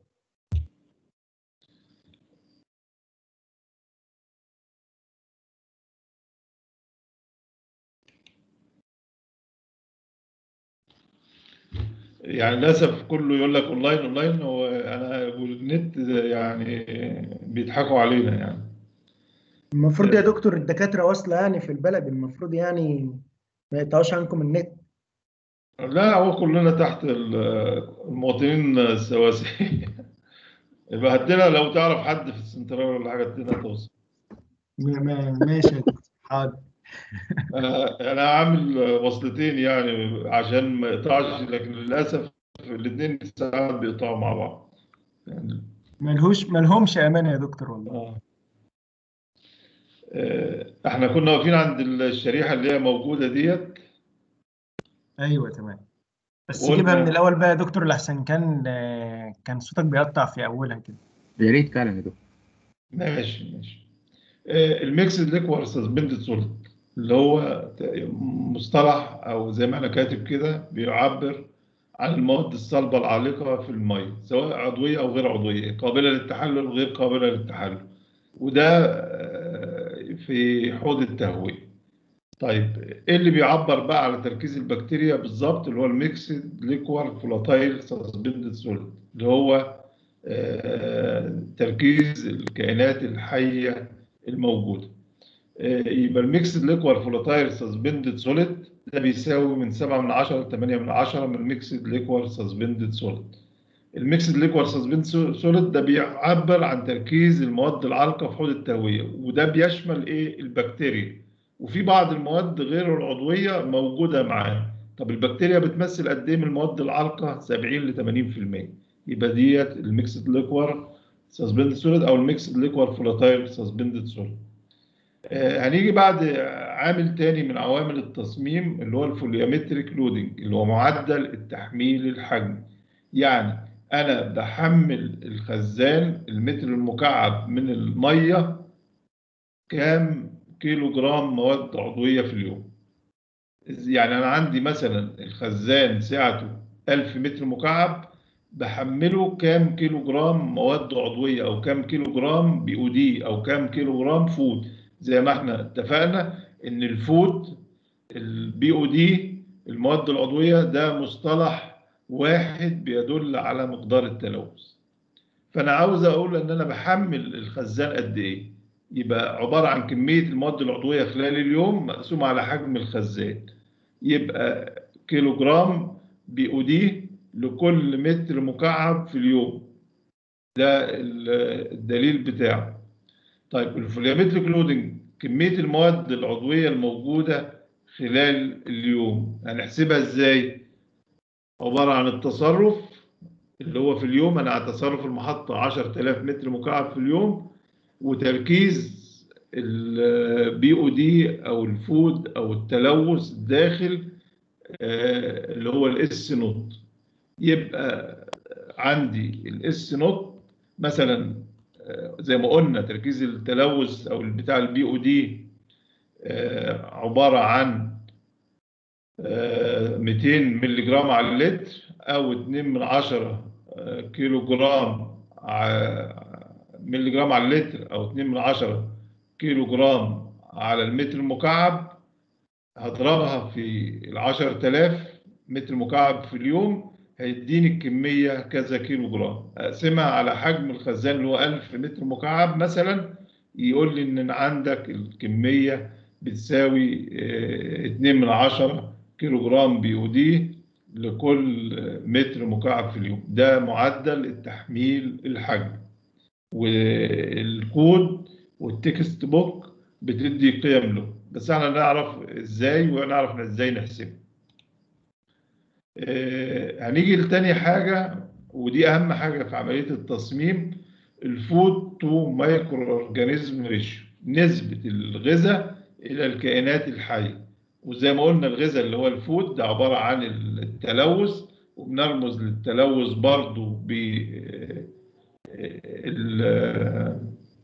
يعني للاسف كله يقول لك اونلاين اونلاين وانا والنت يعني بيضحكوا علينا يعني المفروض يا دكتور الدكاترة واصلة يعني في البلد المفروض يعني ما يقطعوش عنكم النت لا هو كلنا تحت ال- المواطنين السواسية يبقى هدينا لو تعرف حد في السنترال ولا حاجه ادينا توصل ما- ما- ماشي يا دكتور حاضر انا أنا عامل وصلتين يعني عشان ما يقطعش لكن للاسف الاثنين ساعات بيقطعوا مع بعض يعني ملهوش ملهمش امان يا دكتور والله آه. آه، احنا كنا واقفين عند الشريحه اللي هي موجوده ديت ايوه تمام بس قلنا- جيبها من الاول بقى يا دكتور لحسن كان آه، كان صوتك بيقطع في اولها كده يا ريت فعلا يا دكتور ماشي ماشي آه، الميكس ليكوار سسبندد سوليد اللي هو ت- مصطلح او زي ما انا كاتب كده بيعبر عن المواد الصلبه العالقه في الميه سواء عضويه او غير عضويه قابله للتحلل غير قابله للتحلل وده آه، في حوض التهويه طيب ايه اللي بيعبر بقى على تركيز البكتيريا بالظبط اللي هو الميكسد ليكوار فولاتايل سسبندد سوليد اللي هو آه، تركيز الكائنات الحيه الموجوده آه، يبقى الميكسد ليكوار فولاتايل سسبندد سوليد ده بيساوي من 7 من 10 ل 8 من 10 من الميكسد ليكوار سسبندد سوليد الميكسد ليكوار سسبندد سوليد ده بيعبر عن تركيز المواد العالقه في حوض التهويه وده بيشمل ايه البكتيريا وفي بعض المواد غير العضويه موجوده معاه طب البكتيريا بتمثل قد ايه من المواد العالقه 70 ل 80% يبقى ديت الميكسد ليكوار سسبندد سوليد او الميكسد ليكوار فولاتايل سسبندد سوليد آه، هنيجي بعد عامل تاني من عوامل التصميم اللي هو الفوليومتريك لودنج اللي هو معدل التحميل الحجمي يعني انا بحمل الخزان المتر المكعب من الميه كام كيلو جرام مواد عضويه في اليوم يعني انا عندي مثلا الخزان سعته 1000 متر مكعب بحمله كام كيلو جرام مواد عضويه او كام كيلو جرام بي او دي او كام كيلو جرام فود زي ما احنا اتفقنا ان الفود البي او دي المواد العضويه ده مصطلح واحد بيدل على مقدار التلوث فانا عاوز اقول ان انا بحمل الخزان قد ايه يبقى عباره عن كميه المواد العضويه خلال اليوم مقسومه على حجم الخزان يبقى كيلو جرام بي او دي لكل متر مكعب في اليوم ده ال- الدليل بتاعه طيب الفوليومتريك لودنج كميه المواد العضويه الموجوده خلال اليوم هنحسبها ازاي عباره عن التصرف اللي هو في اليوم انا على تصرف المحطه 10000 متر مكعب في اليوم وتركيز البي او دي او الفود او التلوث داخل آه، اللي هو الاس نوت يبقى عندي الاس نوت مثلا آه، زي ما قلنا تركيز التلوث او بتاع البي او دي عباره عن آه، 200 مللي جرام على اللتر او 2 من 10 آه، كيلو جرام ع- ملي جرام على اللتر او 2 من 10 كيلو جرام على المتر المكعب هضربها في ال 10000 متر مكعب في اليوم هيديني الكمية كذا كيلو جرام أقسمها على حجم الخزان اللي هو 1000 متر مكعب مثلا يقول لي إن عندك الكمية بتساوي آه، 2 من 10 كيلو جرام بي او دي لكل متر مكعب في اليوم ده معدل التحميل الحجم والكود والتكست بوك بتدي قيم له بس احنا نعرف ازاي ونعرف ازاي نحسبه آه، هنيجي لتاني حاجة ودي أهم حاجة في عملية التصميم الفود تو مايكرو اورجانيزم ريشيو نسبة الغذاء إلى الكائنات الحية وزي ما قلنا الغذاء اللي هو الفود ده عبارة عن التلوث وبنرمز للتلوث برضو ب آه، ال-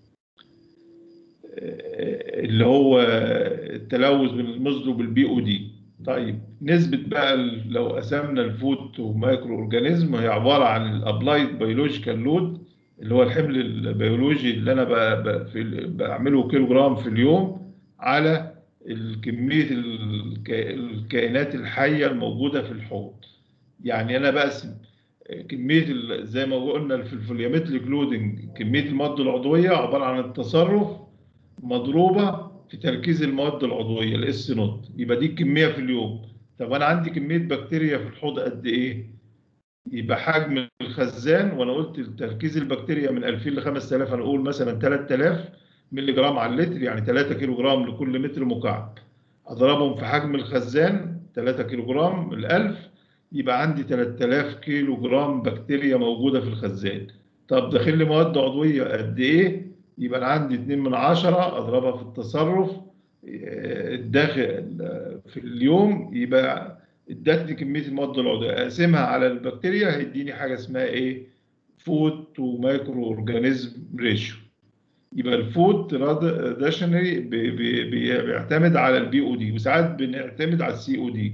اللي هو التلوث بنرمز له بالبي او دي طيب نسبة بقى ال- لو قسمنا الفود ومايكرو اورجانيزم هي عبارة عن الابلايد بيولوجيكال لود اللي هو الحمل البيولوجي اللي انا ب- ب- في ال- بعمله كيلو جرام في اليوم على كمية الك- الكائنات الحية الموجودة في الحوض يعني انا بقسم كمية ال- زي ما قلنا في الفوليومتريك لودنج كمية المواد العضوية عبارة عن التصرف مضروبة في تركيز المواد العضوية الاس نوت يبقى دي الكمية في اليوم طب أنا عندي كمية بكتيريا في الحوض قد إيه؟ يبقى حجم الخزان وأنا قلت تركيز البكتيريا من 2000 ل 5000 هنقول مثلا 3000 مللي جرام على اللتر يعني 3 كيلو جرام لكل متر مكعب أضربهم في حجم الخزان 3 كيلو جرام ال 1000 يبقى عندي 3000 كيلو جرام بكتيريا موجودة في الخزان طب داخل لي مواد عضوية قد إيه؟ يبقى انا عندي 2 من 10 اضربها في التصرف آه، الداخل آه، في اليوم يبقى ادتني كميه المواد العضويه اقسمها على البكتيريا هيديني حاجه اسمها ايه فود تو مايكرو اورجانيزم ريشيو يبقى الفود تراديشنالي بيعتمد على البي او دي وساعات بنعتمد على السي او دي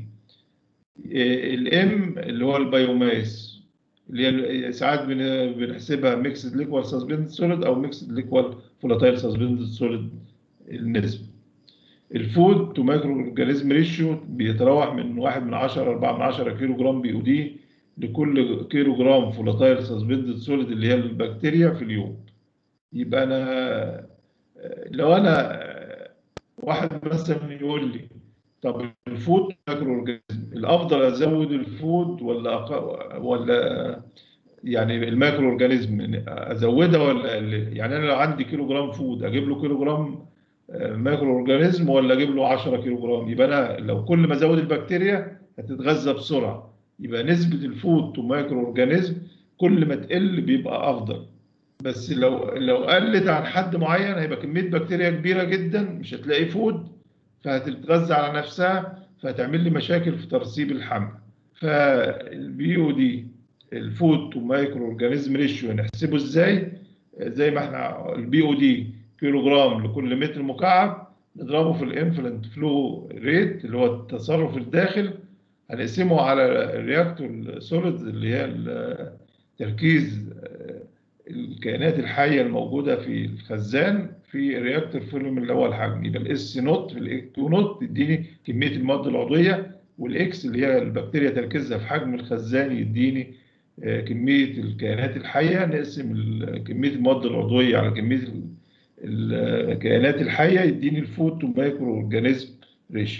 الام اللي هو البيوماس اللي هي ساعات بن- بنحسبها ميكسد ليكوال سسبندد سوليد او ميكسد ليكوال فولاتايل سسبندد سوليد النسبه الفود تو مايكرو اورجانيزم ريشيو بيتراوح من 1 من 10 4 من 10 كيلو جرام بي او دي لكل كيلو جرام فولاتايل سسبندد سوليد اللي هي البكتيريا في اليوم يبقى انا لو انا واحد مثلا يقول لي طب الفود مايكرو اورجانيزم الافضل ازود الفود ولا أق... ولا يعني المايكرو اورجانيزم ازودها ولا أقللها؟ يعني انا لو عندي كيلو جرام فود اجيب له كيلو جرام آه، مايكرو اورجانيزم ولا اجيب له 10 كيلو جرام يبقى انا لو كل ما ازود البكتيريا هتتغذى بسرعه يبقى نسبه الفود تو مايكرو اورجانيزم كل ما تقل بيبقى افضل بس لو لو قلت عن حد معين هيبقى كميه بكتيريا كبيره جدا مش هتلاقي فود فهتتغذى على نفسها فهتعمل لي مشاكل في ترسيب الحمل فالبي او دي الفود تو مايكرو اورجانيزم ريشيو نحسبه ازاي زي ما احنا البي او دي كيلو جرام لكل متر مكعب نضربه في الانفلنت فلو ريت اللي هو التصرف الداخل هنقسمه على الرياكتور سوليد اللي هي ال- تركيز الكائنات الحيه الموجوده في الخزان في الرياكتور فوليوم اللي هو الحجم يبقى الاس نوت في الاكتو نوت تديني كميه المواد العضويه والاكس اللي هي البكتيريا تركيزها في حجم الخزان يديني آه، كميه الكائنات الحيه نقسم ال- كميه المواد العضويه على كميه ال- الكائنات الحيه يديني الفود تو مايكرو اورجانيزم ريشيو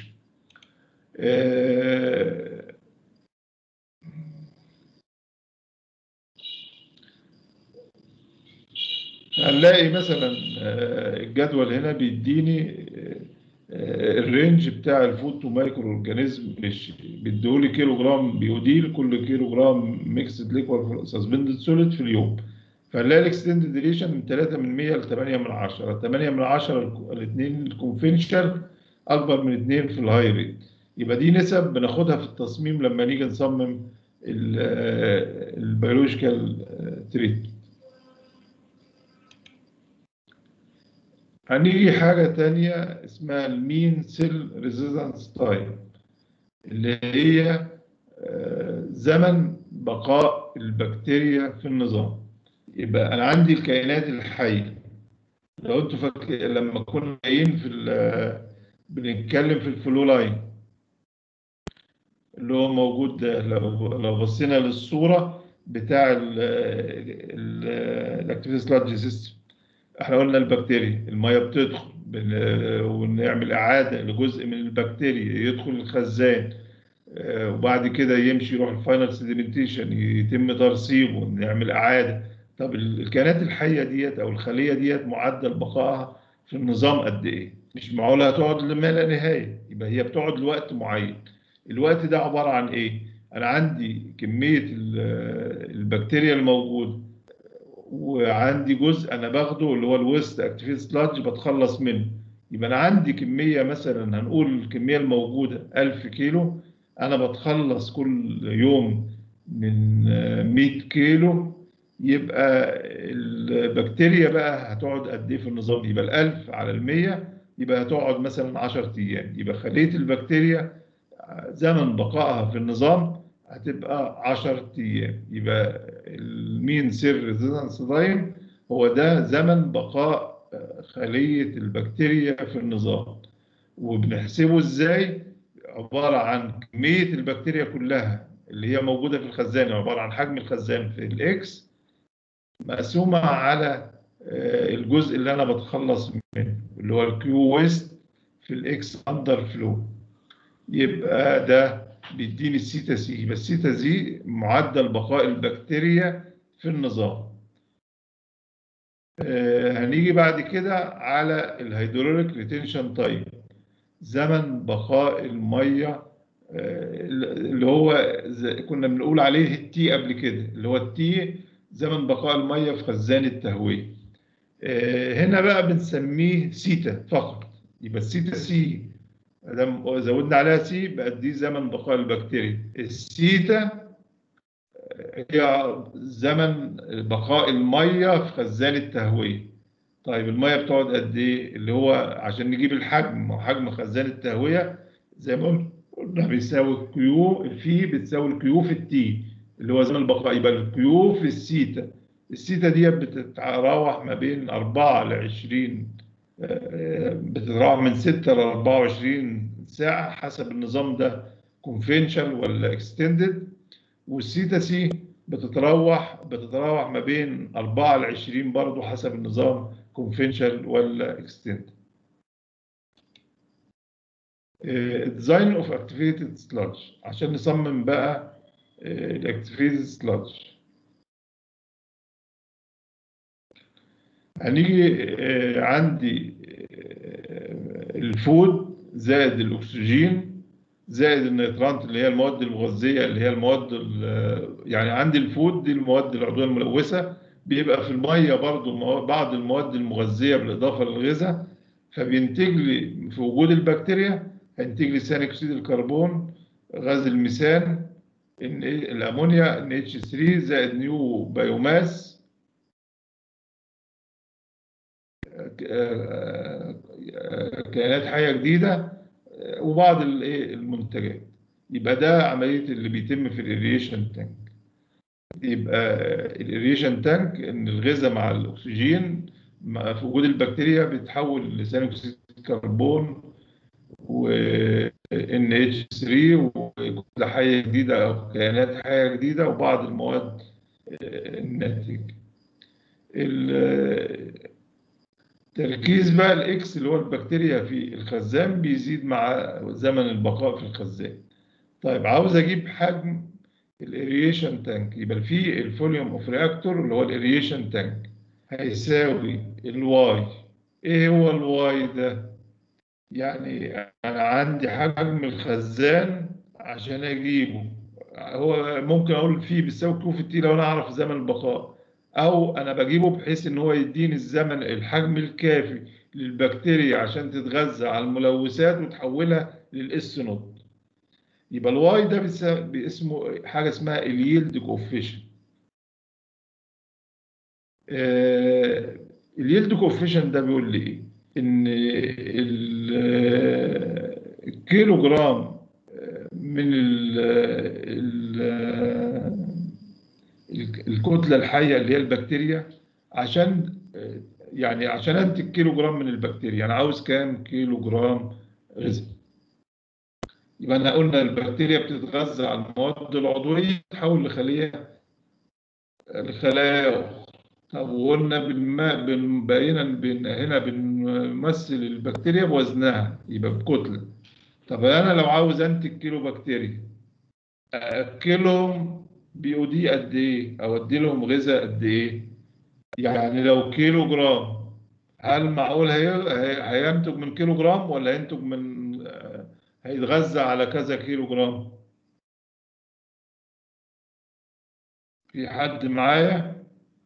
هنلاقي مثلا آه، الجدول هنا بيديني آه، آه، الرينج بتاع الفود تو مايكرو اورجانيزم بيديهولي كيلو جرام بيودي لكل كيلو جرام ميكسد ليكوال سسبندد سوليد في اليوم فنلاقي الاكستندد ديليشن من 3 من 100 ل 8 من 10 8 من 10 الاثنين الكونفنشال اكبر من 2 في الهاي ريت يبقى دي نسب بناخدها في التصميم لما نيجي نصمم البيولوجيكال تريت هنيجي حاجة تانية اسمها المين سيل ريزيستنس تايم اللي هي آه، زمن بقاء البكتيريا في النظام يبقى انا عندي الكائنات الحيه لو انتوا فاكر لما كنا جايين في ال- بنتكلم في الفلو لاين اللي هو موجود ده لو لو بصينا للصوره بتاع الاكتيفيتي سلادج سيستم احنا قلنا البكتيريا الميه بتدخل بن- ونعمل اعاده لجزء من البكتيريا يدخل الخزان آه، وبعد كده يمشي يروح الفاينل سيديمنتيشن يتم ترسيبه نعمل اعاده طب ال- الكائنات الحيه ديت او الخليه ديت معدل بقائها في النظام قد ايه؟ مش معقوله هتقعد لما لا نهايه يبقى هي بتقعد لوقت معين الوقت ده عباره عن ايه؟ انا عندي كميه ال- البكتيريا الموجوده وعندي جزء انا باخده اللي هو الويست اكتيفيت سلاج بتخلص منه يبقى انا عندي كميه مثلا هنقول الكميه الموجوده 1000 كيلو انا بتخلص كل يوم من آه، 100 كيلو يبقى البكتيريا بقى هتقعد قد ايه في النظام يبقى ال 1000 على ال 100 يبقى هتقعد مثلا 10 ايام يبقى خليه البكتيريا زمن بقائها في النظام هتبقى 10 ايام يبقى المين سير ريزيدنس تايم هو ده زمن بقاء آه، خليه البكتيريا في النظام وبنحسبه ازاي عباره عن كميه البكتيريا كلها اللي هي موجوده في الخزان عباره عن حجم الخزان في الاكس مقسومه على آه، الجزء اللي انا بتخلص منه اللي هو الكيو ويست في الاكس اندر فلو يبقى ده بيديني السيتا سي يبقى السيتا سي معدل بقاء البكتيريا في النظام آه، هنيجي بعد كده على الهيدروليك ريتنشن تايم زمن بقاء الميه آه، اللي هو زي- كنا بنقول عليه التي قبل كده اللي هو التي زمن بقاء الميه في خزان التهويه آه، هنا بقى بنسميه سيتا فقط يبقى السيتا سي دام زودنا عليها سي بقت دي زمن بقاء البكتيريا السيتا هي زمن بقاء الميه في خزان التهويه طيب الميه بتقعد قد ايه اللي هو عشان نجيب الحجم وحجم خزان التهويه زي ما قلنا بيساوي الكيو الفي بتساوي الكيو في التي اللي هو زمن البقاء يبقى الكيو في السيتا السيتا دي بتتراوح ما بين 4 ل 20 آه، بتتراوح من 6 ل 24 ساعه حسب النظام ده كونفنشال ولا اكستندد والسيتا سي بتتراوح بتتراوح ما بين 4 ل 20 برضه حسب النظام كونفنشال ولا اكستند ديزاين اوف اكتيفيتد سلاج عشان نصمم بقى الاكتيفيتد سلاج هنيجي آه، عندي آه، الفود زائد الاكسجين زائد النيترانت اللي هي المواد المغذيه اللي هي المواد ال- يعني عندي الفود دي المواد العضويه الملوثه بيبقى في الميه برضو مو- بعض المواد المغذيه بالاضافه للغذاء فبينتج لي في وجود البكتيريا هينتج لي ثاني اكسيد الكربون غاز الميثان ان الامونيا ان اتش 3 زائد نيو بايوماس كائنات حيه جديده وبعض الايه المنتجات يبقى ده عمليه اللي بيتم في الاريشن تانك يبقى الاريشن تانك ان الغذاء مع الاكسجين مع في وجود البكتيريا بيتحول لثاني اكسيد الكربون و ان اتش 3 وكل حيه جديده او كائنات حيه جديده وبعض المواد الناتج تركيز بقى الاكس اللي هو البكتيريا في الخزان بيزيد مع زمن البقاء في الخزان طيب عاوز اجيب حجم الاريشن تانك يبقى في الفوليوم اوف رياكتور اللي هو الاريشن تانك هيساوي الواي ايه هو الواي ده يعني انا عندي حجم الخزان عشان اجيبه هو ممكن اقول فيه بيساوي كيو في التي لو انا اعرف زمن البقاء او انا بجيبه بحيث ان هو يديني الزمن الحجم الكافي للبكتيريا عشان تتغذى على الملوثات وتحولها للاس نوت يبقى الواي ده باسمه حاجه اسمها اليلد كوفيشن اليلد كوفيشن ده بيقول لي ايه ان الكيلو جرام من ال الك- الكتله الحيه اللي هي البكتيريا عشان آه، يعني عشان انتج كيلو جرام من البكتيريا انا عاوز كام كيلو جرام غذاء يبقى انا قلنا البكتيريا بتتغذى على المواد العضويه تحول لخليه لخلايا أخرى. طب وقلنا بالماء بنبينا بن هنا بنمثل البكتيريا بوزنها يبقى بكتله طب انا لو عاوز انتج كيلو بكتيريا اكلهم بي او دي قد ايه او ادي لهم غذاء قد ايه يعني لو كيلو جرام هل معقول هي... هي... هينتج من كيلو جرام ولا هينتج من آه، هيتغذى على كذا كيلو جرام في حد معايا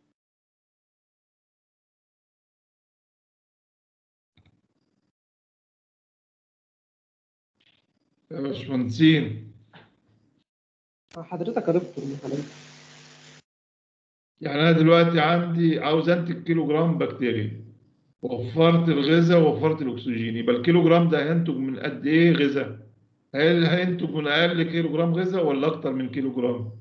يا باشمهندسين حضرتك يا دكتور من حضرتك يعني انا دلوقتي عندي عاوز انتج كيلو جرام بكتيريا وفرت الغذاء ووفرت الاكسجين يبقى الكيلو جرام ده هينتج من قد ايه غذاء هل هينتج من اقل كيلو جرام غذاء ولا اكتر من كيلو جرام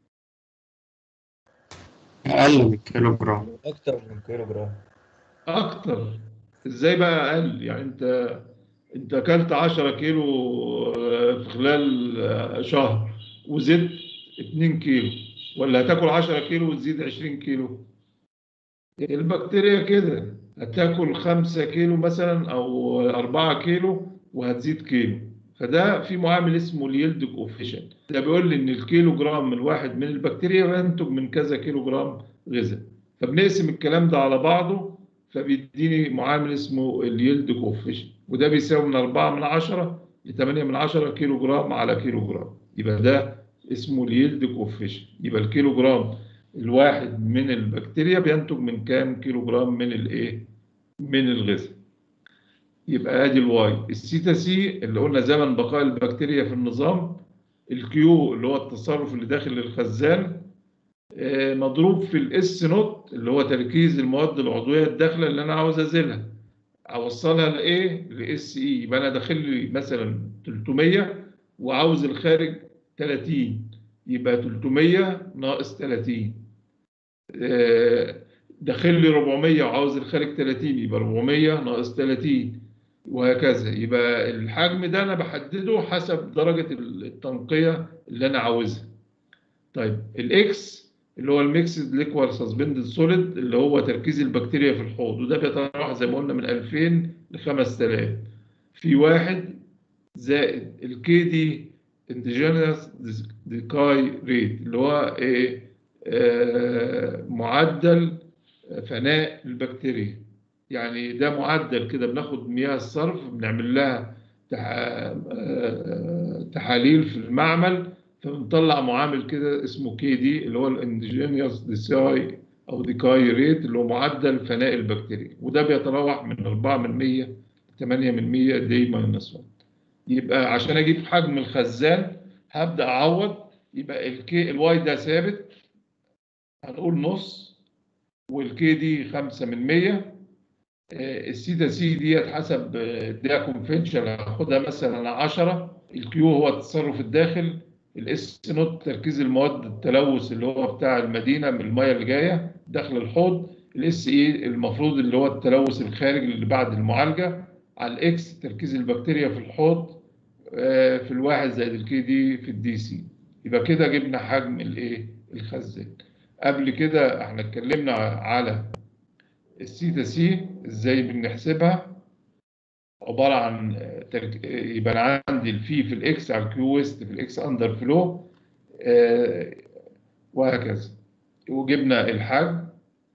أقل من كيلو جرام اكتر من كيلو جرام اكتر ازاي بقى اقل يعني انت انت اكلت 10 كيلو آه، في خلال آه، شهر وزدت 2 كيلو ولا هتاكل 10 كيلو وتزيد 20 كيلو البكتيريا كده هتاكل 5 كيلو مثلا او 4 كيلو وهتزيد كيلو فده في معامل اسمه اليلد كوفيشنت ده بيقول لي ان الكيلو جرام الواحد من البكتيريا ينتج من كذا كيلو جرام غذاء فبنقسم الكلام ده على بعضه فبيديني معامل اسمه اليلد كوفيشنت وده بيساوي من 4 من 10 ل 8 من 10 كيلو جرام على كيلو جرام يبقى ده اسمه اليلد كوفيشنت يبقى الكيلو جرام الواحد من البكتيريا بينتج من كام كيلو جرام من الايه من الغذاء يبقى ادي الواي السيتا سي اللي قلنا زمن بقاء البكتيريا في النظام الكيو اللي هو التصرف اللي داخل الخزان آه، مضروب في الاس نوت اللي هو تركيز المواد العضويه الداخله اللي انا عاوز ازيلها اوصلها لايه لاس اي يبقى انا داخل لي مثلا 300 وعاوز الخارج 30 يبقى 300 ناقص 30 آه، داخل لي 400 وعاوز الخارج 30 يبقى 400 ناقص 30 وهكذا يبقى الحجم ده انا بحدده حسب درجه التنقيه اللي انا عاوزها طيب الاكس اللي هو الميكسد ليكوال سسبندد سوليد اللي هو تركيز البكتيريا في الحوض وده بيتراوح زي ما قلنا من 2000 ل 5000 في واحد زائد الكي دي انديجينيوس ديكاي ريت اللي هو ايه آه معدل فناء البكتيريا يعني ده معدل كده بناخد مياه الصرف بنعمل لها تح- آه، تحاليل في المعمل فبنطلع معامل كده اسمه كي دي اللي هو الانديجينيوس ديساي او ديكاي ريت اللي هو معدل فناء البكتيريا وده بيتراوح من 4 من 100 ل 8 من 100 دي ماينس 1 يبقى عشان اجيب حجم الخزان هبدا اعوض يبقى الكي الواي ده ثابت هنقول نص والكي دي 5 من 100 آه، السيتا سي ديت حسب آه، ده كونفنشن هاخدها مثلا 10 الكيو هو التصرف الداخل الاس نوت تركيز المواد التلوث اللي هو بتاع المدينه من الميه اللي جايه داخل الحوض الاس اي المفروض اللي هو التلوث الخارج اللي بعد المعالجه على الاكس تركيز البكتيريا في الحوض آه، في الواحد زائد الكي دي في الدي سي يبقى كده جبنا حجم الايه الخزان قبل كده احنا اتكلمنا على السيتا سي ازاي بنحسبها عباره عن آه، ترك... آه، يبقى انا عندي الفي في الاكس على الكيو ويست في الاكس اندر فلو آه، وهكذا وجبنا الحجم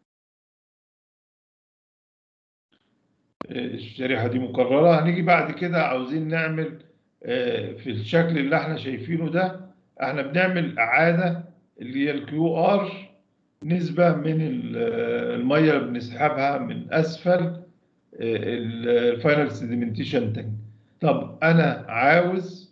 آه، الشريحه دي مكرره هنيجي بعد كده عاوزين نعمل آه، في الشكل اللي احنا شايفينه ده احنا بنعمل اعاده اللي هي الكيو ار نسبه من ال- آه، الميه اللي بنسحبها من اسفل الفاينل سيديمنتيشن تانك طب انا عاوز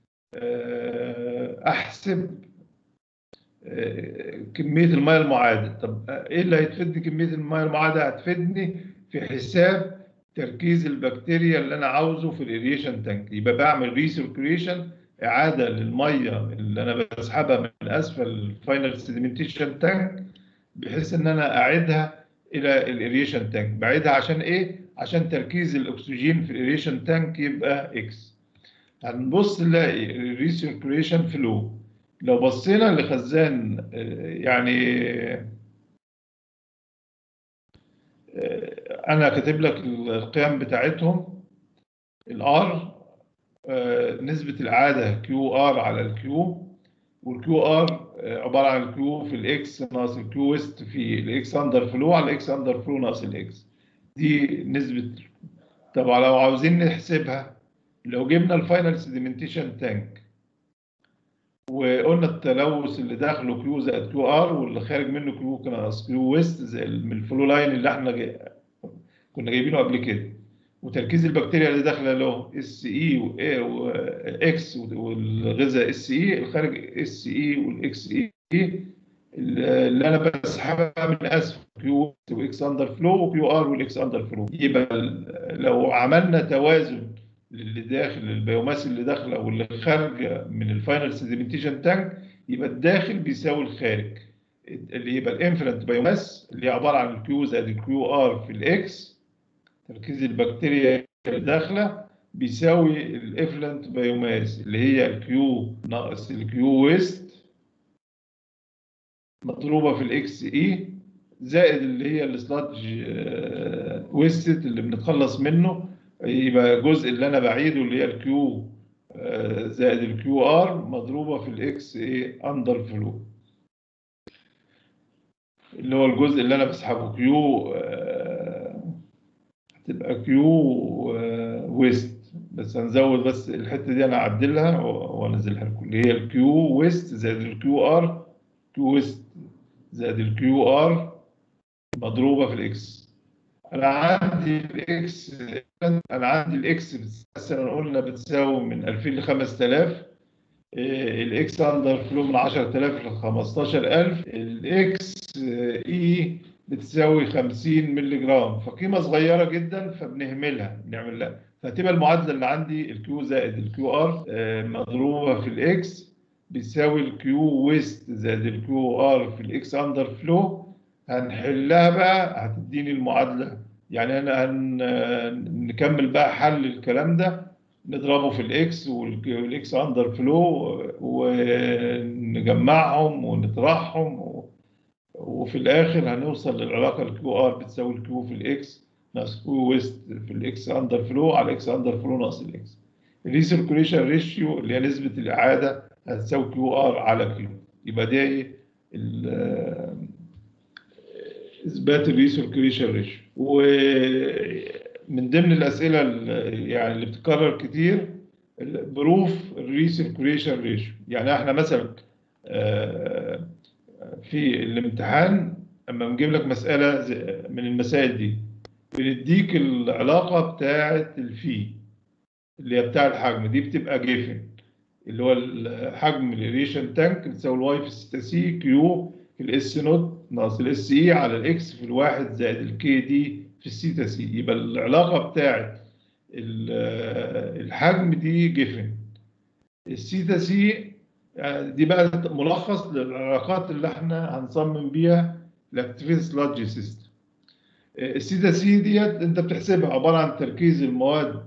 آه، احسب آه، كميه الميه المعاده طب ايه اللي هيتفيدني كميه الميه المعاده هتفيدني في حساب تركيز البكتيريا اللي انا عاوزه في الاريشن تانك يبقى بعمل ريسيركيوليشن اعاده للميه اللي انا بسحبها من اسفل الفاينل سيديمنتيشن تانك بحيث ان انا اعيدها الى الاريشن تانك بعيدها عشان ايه عشان تركيز الاكسجين في الاريشن تانك يبقى اكس هنبص نلاقي الريسيركيوليشن فلو لو بصينا لخزان آه، يعني آه، انا كاتب لك القيم بتاعتهم الار نسبة الإعادة كيو ار على الكيو والكيو ار عبارة عن الكيو في الاكس ناقص الكيو ويست في الاكس اندر فلو على الاكس اندر فلو ناقص الاكس دي نسبة طبعا لو عاوزين نحسبها لو جبنا الفاينل سيديمنتيشن تانك وقلنا التلوث اللي داخله كيو زائد كيو ار واللي خارج منه كيو ناقص كيو ويست زي من الفلو لاين اللي احنا جاي كنا جايبينه قبل كده وتركيز البكتيريا اللي داخله له اس اي واكس والغذاء اس اي الخارج اس اي والاكس اي اللي انا بسحبها من اسفل كيو واكس اندر فلو وكيو ار والاكس اندر فلو يبقى لو عملنا توازن للي داخل البيوماس اللي داخله واللي خارجه من الفاينل سيديمنتيشن تانك يبقى الداخل بيساوي الخارج اللي يبقى الانفرنت بيوماس اللي هي عباره عن الكيو زائد الكيو ار في الاكس تركيز البكتيريا اللي داخله بيساوي الافلنت بايوماس اللي هي الكيو ناقص الكيو ويست مضروبه في الاكس اي زائد اللي هي السلادج ويستد اللي بنتخلص منه يبقى الجزء اللي انا بعيده اللي هي الكيو زائد الكيو ار مضروبه في الاكس اي اندر فلو اللي هو الجزء اللي انا بسحبه كيو تبقى كيو ويست بس هنزود بس الحته دي انا اعدلها وانزلها لكم اللي هي الكيو ويست زائد الكيو ار كيو ويست زائد الكيو ار مضروبه في الاكس انا عندي الاكس انا عندي الاكس مثلا قلنا بتساوي من 2000 ل 5000 الاكس اندر فلو من 10000 ل 15000 الاكس اي بتساوي 50 مللي جرام فقيمه صغيره جدا فبنهملها بنعمل لها فتبقى المعادله اللي عندي الكيو زائد الكيو ار مضروبه في الاكس بيساوي الكيو ويست زائد الكيو ار في الاكس اندر فلو هنحلها بقى هتديني المعادله يعني انا هنكمل بقى حل الكلام ده نضربه في الاكس والاكس اندر فلو ونجمعهم ونطرحهم وفي الاخر هنوصل للعلاقه الكيو ار بتساوي الكيو في الاكس ناقص كيو ويست في الاكس اندر فلو على الاكس اندر فلو ناقص الاكس الريسيركوليشن ريشيو اللي هي نسبه الاعاده هتساوي كيو ار على كيو يبقى ده اثبات الريسيركوليشن ريشيو ومن ضمن الاسئله يعني اللي بتتكرر كتير بروف الريسيركوليشن ريشيو يعني احنا مثلا في الامتحان اما بنجيب لك مساله من المسائل دي بنديك العلاقه بتاعه الفي اللي هي بتاع الحجم دي بتبقى جيفن اللي هو حجم الريشن تانك بتساوي الواي في 6 سي كيو في الاس نوت ناقص الاس اي على الاكس في الواحد زائد الكي دي في السيتا سي يبقى العلاقه بتاعه الحجم دي جيفن السيتا سي دي بقى ملخص للعلاقات اللي احنا هنصمم بيها الاكتيفيتي سلادج سيستم السيتا سي ديت انت بتحسبها عباره عن تركيز المواد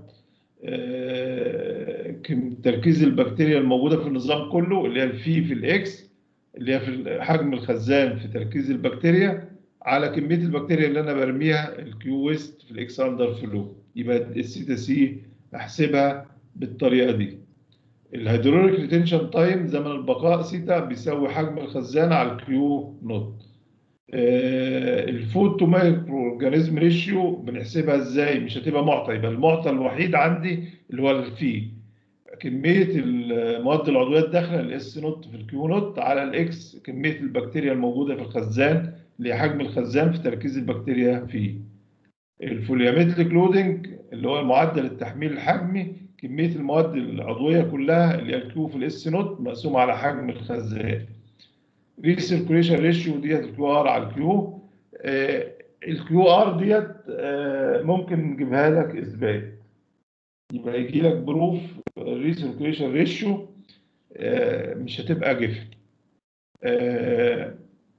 تركيز البكتيريا الموجوده في النظام كله اللي هي الفي في الاكس اللي هي في حجم الخزان في تركيز البكتيريا على كميه البكتيريا اللي انا برميها الكيو ويست في الاكس اندر فلو يبقى السيتا سي احسبها بالطريقه دي الهيدروليك ريتنشن تايم زمن البقاء سيتا بيساوي حجم الخزان على الكيو نوت الفود تو مايكرو اورجانيزم ريشيو بنحسبها ازاي مش هتبقى معطى يبقى المعطى الوحيد عندي اللي هو الفي كميه المواد العضويه الداخله الاس نوت في الكيو نوت على الاكس كميه البكتيريا الموجوده في الخزان اللي هي حجم الخزان في تركيز البكتيريا فيه الفوليامتريك لودنج اللي هو معدل التحميل الحجمي كميه المواد العضويه كلها اللي هي الكيو في الاس نوت مقسومه على حجم الخزان ريسيركوليشن ريشيو ديت الكيو ار على الكيو الكيو ار ديت آه ممكن نجيبها لك اثبات يبقى يجي لك بروف ريسيركوليشن ريشيو آه، مش هتبقى جفن آه،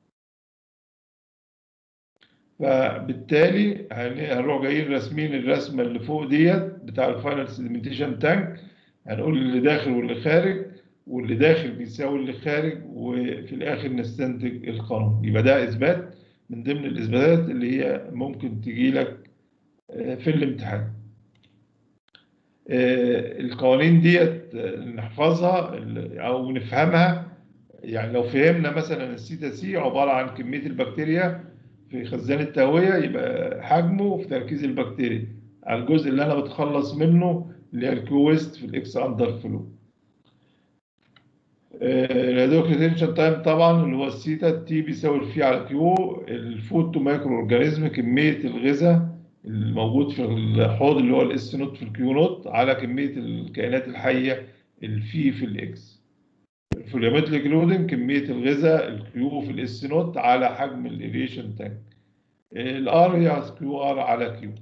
فبالتالي هن- هنروح جايين راسمين الرسمه اللي فوق ديت بتاع الفاينل سيدمنتيشن تانك هنقول اللي داخل واللي خارج واللي داخل بيساوي اللي خارج وفي الاخر نستنتج القانون يبقى ده اثبات من ضمن الاثباتات اللي هي ممكن تجي لك آه، في الامتحان آه، القوانين ديت آه، نحفظها ال- او نفهمها يعني لو فهمنا مثلا السيتا سي عباره عن كميه البكتيريا في خزان التهويه يبقى حجمه في تركيز البكتيريا على الجزء اللي انا بتخلص منه اللي هي الكيو ويست في الاكس اندر فلو الهيدروك ريتنشن تايم طبعا اللي هو السيتا تي بيساوي الفي على كيو الفود تو مايكرو اورجانيزم كميه الغذاء الموجود في الحوض اللي هو الاس نوت في الكيو نوت على كميه الكائنات الحيه الفي في الاكس الفوليومتريك لودنج كميه الغذاء الكيو في الاس نوت على حجم الاريشن تانك الار هي كيو ار على كيو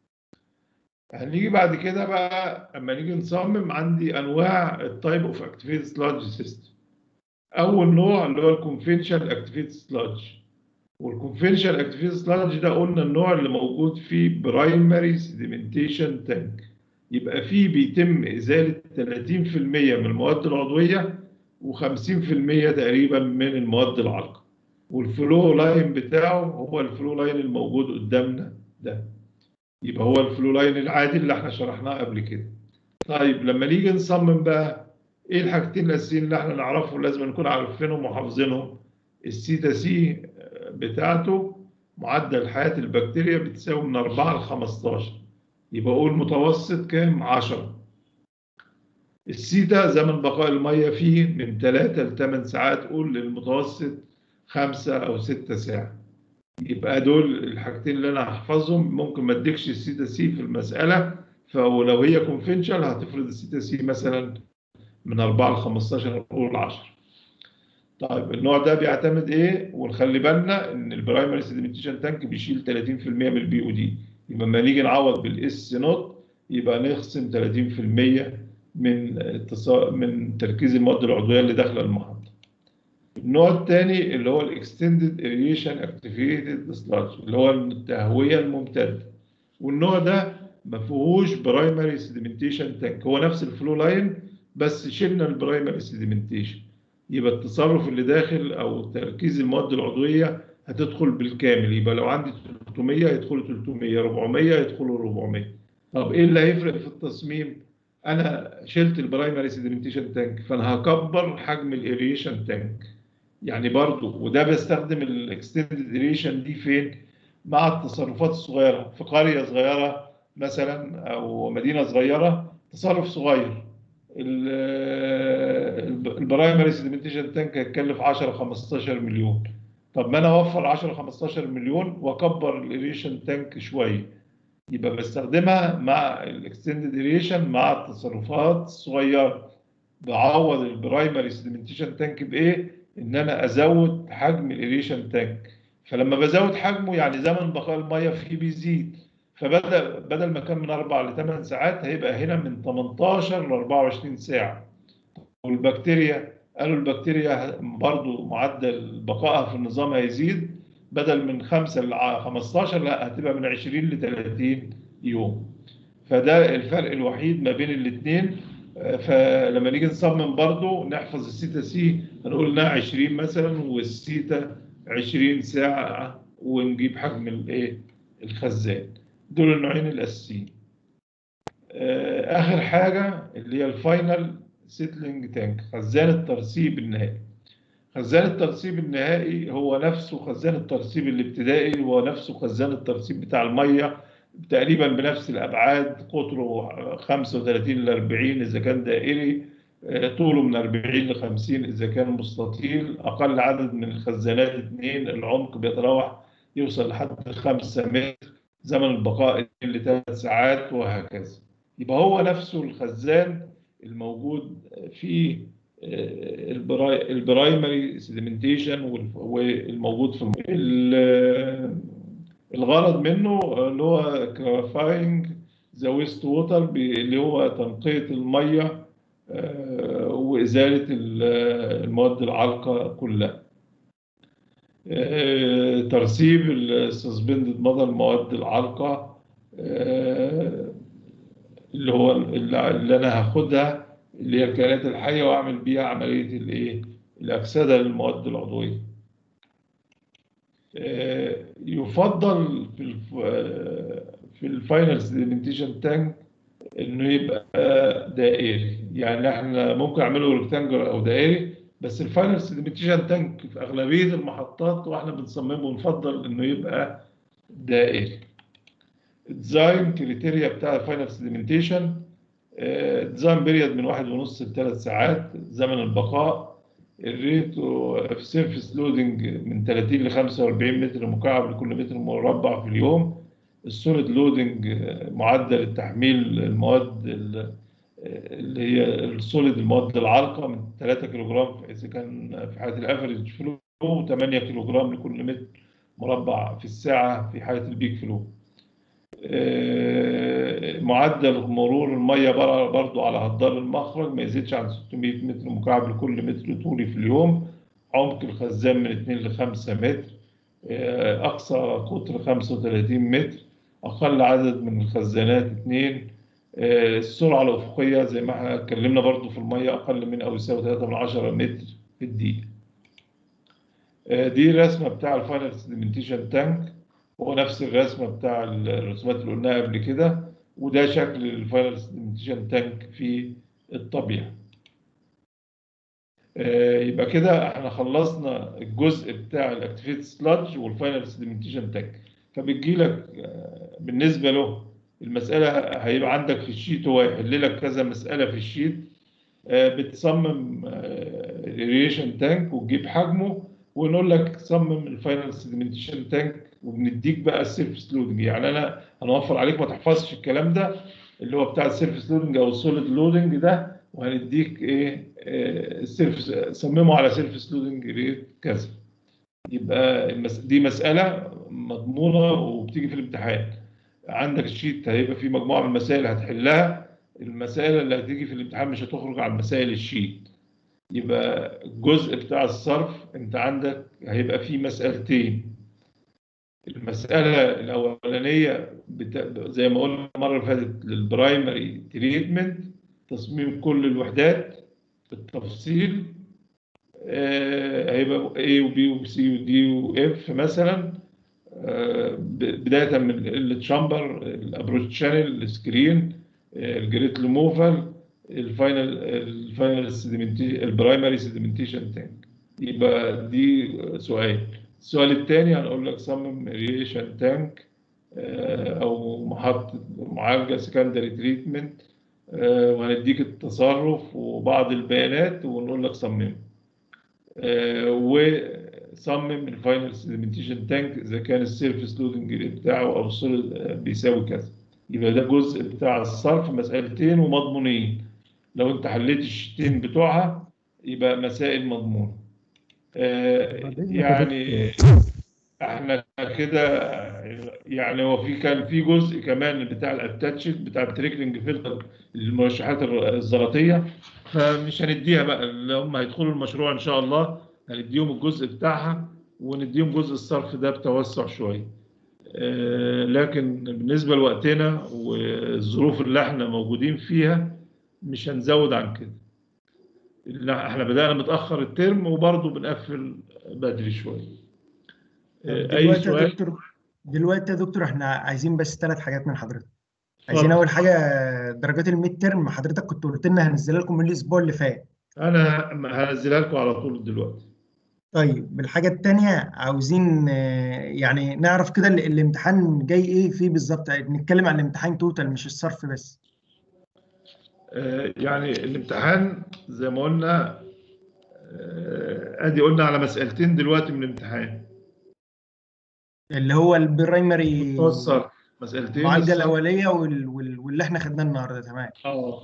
هنيجي بعد كده بقى اما نيجي نصمم عندي انواع التايب اوف اكتيفيتد سلاج سيستم اول نوع اللي هو الكونفنشال اكتيفيتد سلاج والكونفنشال اكتيفيتد سلاج ده قلنا النوع اللي موجود فيه برايمري سيديمنتيشن تانك يبقى فيه بيتم ازاله 30% من المواد العضويه و50% تقريبا من المواد العالقه والفلو لاين بتاعه هو الفلو لاين الموجود قدامنا ده يبقى هو الفلو لاين العادي اللي احنا شرحناه قبل كده طيب لما نيجي نصمم بقى ايه الحاجتين الاساسيين اللي احنا نعرفهم لازم نكون عارفينهم وحافظينهم السيتا سي بتاعته معدل حياة البكتيريا بتساوي من 4 ل 15 يبقى قول متوسط كام 10 السيتا زمن بقاء المية فيه من 3 ل 8 ساعات قول للمتوسط 5 أو 6 ساعات يبقى دول الحاجتين اللي انا هحفظهم ممكن ما اديكش السيتا سي في المساله فلو هي كونفنشال هتفرض السيتا سي مثلا من 4 ل 15 نقول 10 طيب النوع ده بيعتمد ايه ونخلي بالنا ان البرايمري سيديمنتيشن تانك بيشيل 30% من البي او دي يبقى لما نيجي نعوض بالاس نوت يبقى نخصم 30% من اتصال من تركيز المواد العضويه اللي داخله المحطه النوع الثاني اللي هو الاكستندد اريشن اكتيفيتد سلاج اللي هو التهويه الممتده والنوع ده ما فيهوش برايمري سيديمنتيشن تانك هو نفس الفلو لاين بس شلنا البرايمري سيديمنتيشن يبقى التصرف اللي داخل او تركيز المواد العضويه هتدخل بالكامل يبقى لو عندي 300 يدخلوا 300 400 يدخلوا 400 طب ايه اللي هيفرق في التصميم انا شلت البرايمري سيديمنتيشن تانك فانا هكبر حجم الاريشن تانك يعني برضو وده بستخدم الاكستندد اريشن دي فين مع التصرفات الصغيره في قريه صغيره مثلا او مدينه صغيره تصرف صغير البرايمري سيديمنتيشن تانك هيتكلف 10 15 مليون طب ما انا اوفر 10 15 مليون واكبر الاريشن تانك شويه يبقى بستخدمها مع الاكستندد اريشن مع التصرفات الصغيره بعوض البرايمري سيديمنتيشن تانك بايه ان انا ازود حجم الاريشن تانك فلما بزود حجمه يعني زمن بقاء الميه فيه بيزيد فبدا بدل ما كان من 4 ل 8 ساعات هيبقى هنا من 18 ل 24 ساعه والبكتيريا قالوا البكتيريا برضو معدل بقائها في النظام هيزيد بدل من 5 ل 15 لا هتبقى من 20 ل 30 يوم فده الفرق الوحيد ما بين الاثنين فلما نيجي نصمم برضو نحفظ السيتا سي هنقول انها 20 مثلا والسيتا 20 ساعه ونجيب حجم الايه الخزان دول النوعين الاساسيين اخر حاجه اللي هي الفاينل سيتلينج تانك خزان الترسيب النهائي خزان الترسيب النهائي هو نفسه خزان الترسيب الابتدائي هو نفسه خزان الترسيب بتاع الميه تقريبا بنفس الابعاد قطره 35 ل 40 اذا كان دائري طوله من 40 ل 50 اذا كان مستطيل اقل عدد من الخزانات اثنين العمق بيتراوح يوصل لحد 5 متر زمن البقاء لثلاث ساعات وهكذا يبقى هو نفسه الخزان الموجود في البرايمري سيديمنتيشن والموجود في الغرض منه اللي هو كلاريفاينج ذا ويست ووتر اللي هو تنقية المية آه، وإزالة ال- المواد العالقة كلها آه، ترسيب السسبندد مضى المواد العالقة آه، اللي هو اللي اللي أنا هاخدها اللي هي الكائنات الحية وأعمل بيها عملية الإيه الأكسدة للمواد العضوية آه، يفضل في الف... آه، في الفاينل سيدمنتيشن تانك انه يبقى دائري يعني احنا ممكن اعمله ريكتانجل او دائري بس الفاينل سيدمنتيشن تانك في اغلبيه المحطات واحنا بنصممه نفضل انه يبقى دائري ديزاين كريتيريا بتاع الفاينل سيدمنتيشن ديزاين بيريد من واحد ونص لثلاث ساعات زمن البقاء الريت في سيرفيس لودنج من 30 ل 45 متر مكعب لكل متر مربع في اليوم السوليد لودنج معدل التحميل المواد ال- اللي هي السوليد المواد العالقه من 3 كيلو جرام اذا كان في حاله الافريج فلو و8 كيلو جرام لكل متر مربع في الساعه في حاله البيك فلو آه، معدل مرور الميه بر- برضو على هدار المخرج ما يزيدش عن 600 متر مكعب لكل متر طولي في اليوم عمق الخزان من 2 ل 5 متر آه، اقصى قطر 35 متر اقل عدد من الخزانات 2 آه، السرعه الافقيه زي ما احنا اتكلمنا برضو في الميه اقل من او يساوي 3 من 10 متر في الدقيقه آه، دي الرسمه بتاع الفاينل سيدمنتيشن تانك هو نفس الرسمه بتاع الرسومات اللي قلناها قبل كده وده شكل الفاينل سيدمنتيشن تانك في الطبيعه آه، يبقى كده احنا خلصنا الجزء بتاع الاكتيفيت سلادج والفاينل سيدمنتيشن تانك فبتجي لك آه، بالنسبه له المساله هيبقى عندك في الشيت هو يحل لك كذا مساله في الشيت آه، بتصمم الريشن تانك وتجيب حجمه ونقول لك صمم الفاينل سيدمنتيشن تانك وبنديك بقى السيرفس لودنج يعني انا هنوفر عليك ما تحفظش الكلام ده اللي هو بتاع السيرفس لودنج او السوليد لودنج ده وهنديك ايه آه، السيرفس صممه على سيرفس لودنج ريت كذا يبقى المس... دي مساله مضمونه وبتيجي في الامتحان عندك الشيت هيبقى فيه مجموعه من المسائل هتحلها المسائل اللي هتيجي في الامتحان مش هتخرج عن مسائل الشيت يبقى الجزء بتاع الصرف انت عندك هيبقى فيه مسألتين المسألة الأولانية بتا... زي ما قلنا المرة اللي فاتت للبرايمري تريتمنت تصميم كل الوحدات بالتفصيل آه، هيبقى A و B و C و D و F مثلا آه، ب- بداية من التشامبر الابروش شانل السكرين آه، الجريت ريموفال الفاينل الفاينل سيدمنتي البرايمري سيدمنتيشن تانك يبقى دي سؤال السؤال الثاني هنقول لك صمم ريشن تانك او محطه معالجه سكندري تريتمنت وهنديك التصرف وبعض البيانات ونقول لك صممه آه، وصمم الفاينل سيدمنتيشن تانك اذا كان السيرفيس لودنج ريت بتاعه او السوليد آه، بيساوي كذا يبقى ده جزء بتاع الصرف مسألتين ومضمونين لو انت حليت الشتين بتوعها يبقى مسائل مضمونة آه، بعد إذنك يا يعني احنا كده يعني هو في كان في جزء كمان بتاع الاتاتشد بتاع التريكلينج فلتر المرشحات الزلطيه فمش هنديها بقى اللي هم هيدخلوا المشروع ان شاء الله هنديهم الجزء بتاعها ونديهم جزء الصرف ده بتوسع شويه آه، لكن بالنسبه لوقتنا والظروف اللي احنا موجودين فيها مش هنزود عن كده لا، احنا بدأنا متأخر الترم وبرضه بنقفل بدري شويه آه، اي دلوقتي يا سؤال دكتور دلوقتي يا دكتور احنا عايزين بس ثلاث حاجات من حضرتك عايزين اتفضل. اول حاجه درجات الميد ترم حضرتك كنت قلت لنا هنزلها لكم من الاسبوع اللي فات انا هنزلها لكم على طول دلوقتي طيب الحاجه الثانيه عاوزين آه، يعني نعرف كده ال- الامتحان جاي ايه فيه بالظبط نتكلم عن الامتحان توتال مش الصرف بس آه، يعني الامتحان زي ما قلنا آه، ادي قلنا على مسألتين دلوقتي من الامتحان اللي هو البرايمري بتوع الصرف مسألتين المعالجه الصرف. الاوليه وال... وال... واللي احنا خدناه النهارده تمام اه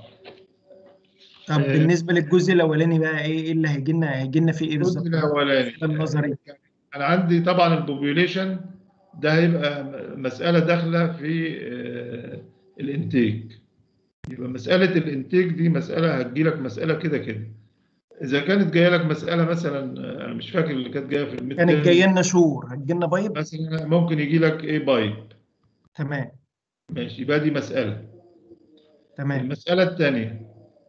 طب آه. بالنسبه للجزء الاولاني بقى ايه ايه اللي هيجي لنا هيجي لنا فيه ايه الجزء بالظبط الاولاني النظري انا عندي طبعا البوبيوليشن ده هيبقى مسألة داخلة في آه، الانتيك يبقى مسألة الانتاج دي مسألة هتجيلك مسألة كده كده إذا كانت جاية لك مسألة مثلا أنا مش فاكر اللي كانت جاية في الميد كانت جايه لنا شور هتجي لنا بايب مثلا ممكن يجي لك إيه بايب تمام ماشي يبقى دي مسألة تمام المسألة الثانية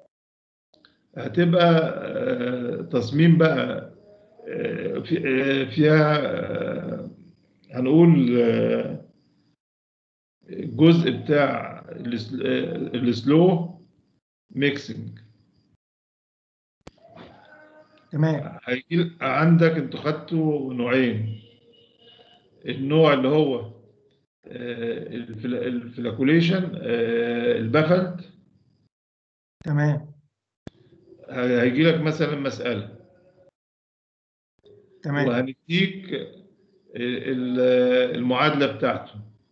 هتبقى آه، تصميم بقى آه، في- آه، فيها آه، هنقول آه، الجزء بتاع الس- آه، السلو ميكسنج تمام هيجي عندك انتوا خدتوا نوعين النوع اللي هو آه، الفلا- الفلاكوليشن آه، البافلد تمام هيجي لك مثلا مسألة تمام وهنديك ال- المعادلة بتاعته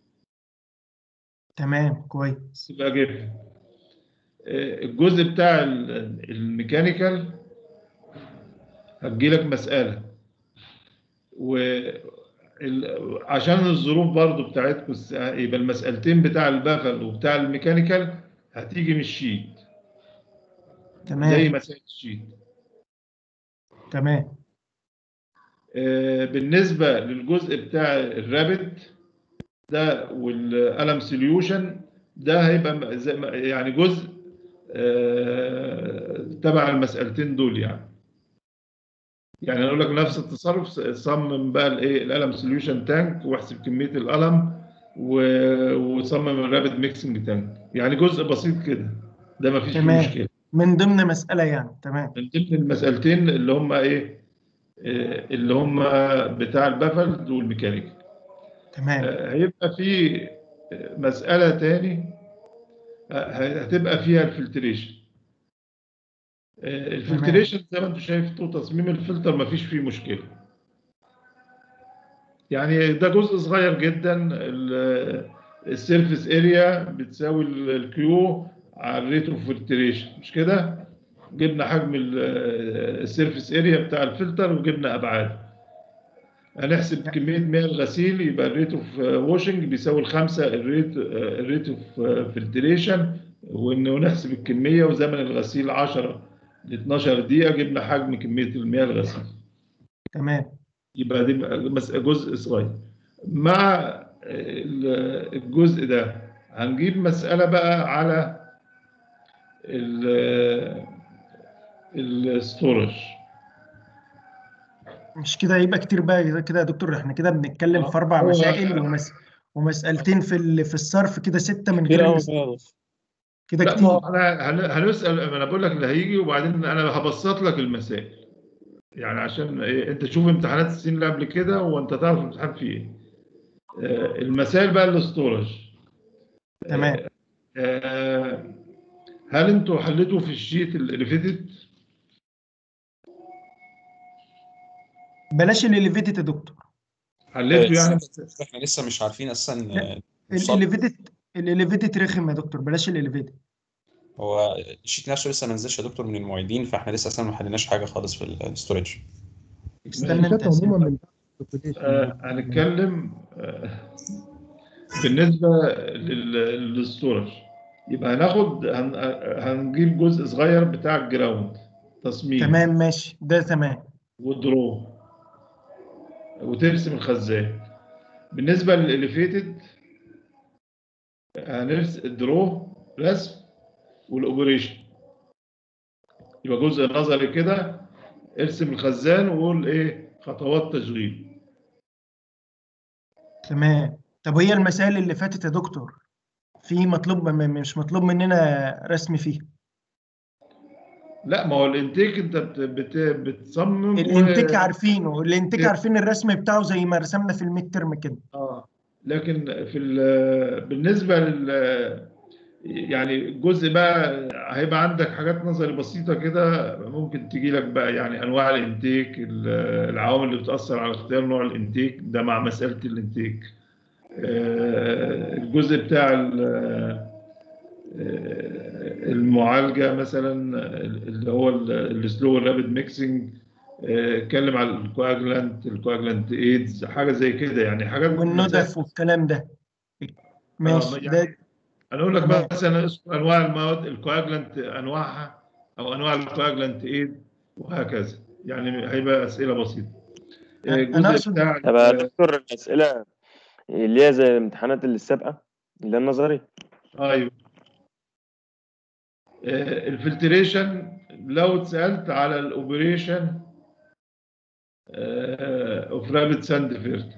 تمام كويس تبقى جبت الجزء بتاع ال- الميكانيكال هتجيلك مسألة وعشان الظروف برضو بتاعتكم الس- يبقى المسألتين بتاع البافل وبتاع الميكانيكال هتيجي من الشيت زي تمام مسائل الشيت تمام آه، بالنسبة للجزء بتاع الرابد ده والقلم سوليوشن ده هيبقى م- زي ما- يعني جزء آه، تبع المسألتين دول يعني يعني اقول لك نفس التصرف س- صمم بقى الايه القلم سوليوشن تانك واحسب كمية القلم و- وصمم الرابد ميكسنج تانك يعني جزء بسيط كده ده ما فيش فيه تمام. مشكلة من ضمن مسألة يعني تمام من ضمن المسألتين اللي هم ايه آه، اللي هم بتاع البافلد والميكانيكا تمام آه، هيبقى في آه، مسألة تاني آه، هتبقى فيها الفلتريشن آه، الفلتريشن زي ما انتم شايفتوا تصميم الفلتر ما فيش فيه مشكلة يعني ده جزء صغير جدا السيرفيس اريا بتساوي الكيو على الريت اوف فلتريشن مش كده جبنا حجم السيرفيس اريا بتاع الفلتر وجبنا ابعاده هنحسب كمية مياه الغسيل يبقى الريت اوف واشنج بيساوي الخمسة الريت الريت اوف فلتريشن ونحسب الكمية وزمن الغسيل 10 ل 12 دقيقة جبنا حجم كمية المياه الغسيل تمام يبقى دي بقى مس- جزء صغير مع ال- الجزء ده هنجيب مسألة بقى على الستورج مش كده يبقى كتير بقى كده يا دكتور احنا كده بنتكلم آه، في أربع هو- مسائل ومس... ومسألتين في ال... في الصرف كده ستة من كتير غير قوي الاس- كده يا دكتور. كده لا ما هو كتير انا هن- هنسال ما انا بقول لك اللي هيجي وبعدين انا هبسط لك المسائل يعني عشان إيه انت تشوف امتحانات السنين اللي قبل كده وانت تعرف الامتحان فيه ايه آه، المسائل بقى الاستورج تمام آه، هل انتوا حليتوا في الشيت اللي فاتت بلاش الاليفيتد يا دكتور حليتوا يعني احنا لسه مش عارفين اساسا لا. آه، نوصل. الاليفيتد الاليفيتد رخم يا دكتور بلاش الاليفيتد هو الشيت نفسه لسه ما نزلش يا دكتور من المعيدين فاحنا لسه اساسا ما حليناش حاجه خالص في الاستورج استنى انت يا سيدي. عموما من آه، هنتكلم آه، بالنسبة لل- للستورج يبقى هناخد هن- هنجيب جزء صغير بتاع الجراوند تصميم تمام ماشي ده تمام ودرو وترسم الخزان بالنسبة للإليفيتد هنرسم الدرو رسم والأوبريشن يبقى جزء نظري كده ارسم الخزان وقول إيه خطوات تشغيل تمام طب هي المسائل اللي فاتت يا دكتور في مطلوب م- مش مطلوب مننا رسم فيها لا ما هو الانتيك انت بت بت بتصمم و- الانتيك عارفينه الانتيك إيه. عارفين الرسم بتاعه زي ما رسمنا في الميد ترم كده اه لكن في ال- بالنسبه لل يعني الجزء بقى هيبقى عندك حاجات نظري بسيطه كده ممكن تجي لك بقى يعني انواع الانتيك ال- العوامل اللي بتاثر على اختيار نوع الانتيك ده مع مساله الانتيك آه، الجزء بتاع ال- آه، المعالجه مثلا اللي هو السلو رابid ميكسنج اتكلم على الكواجلانت الكواجلانت ايدز حاجه زي كده يعني حاجات والندف والكلام ده ماشي يعني ده انا اقول لك تمام. مثلا اسم انواع المواد الكواجلانت انواعها او انواع الكواجلانت ايه وهكذا يعني هيبقى اسئله بسيطه أنا الجزء أقصد- بتاع طب يا دكتور الأسئلة اللي هي زي الامتحانات اللي السابقة اللي هي النظري ايوه آه، الفلتريشن لو اتسالت على الاوبريشن اوف رابid ساند فلتر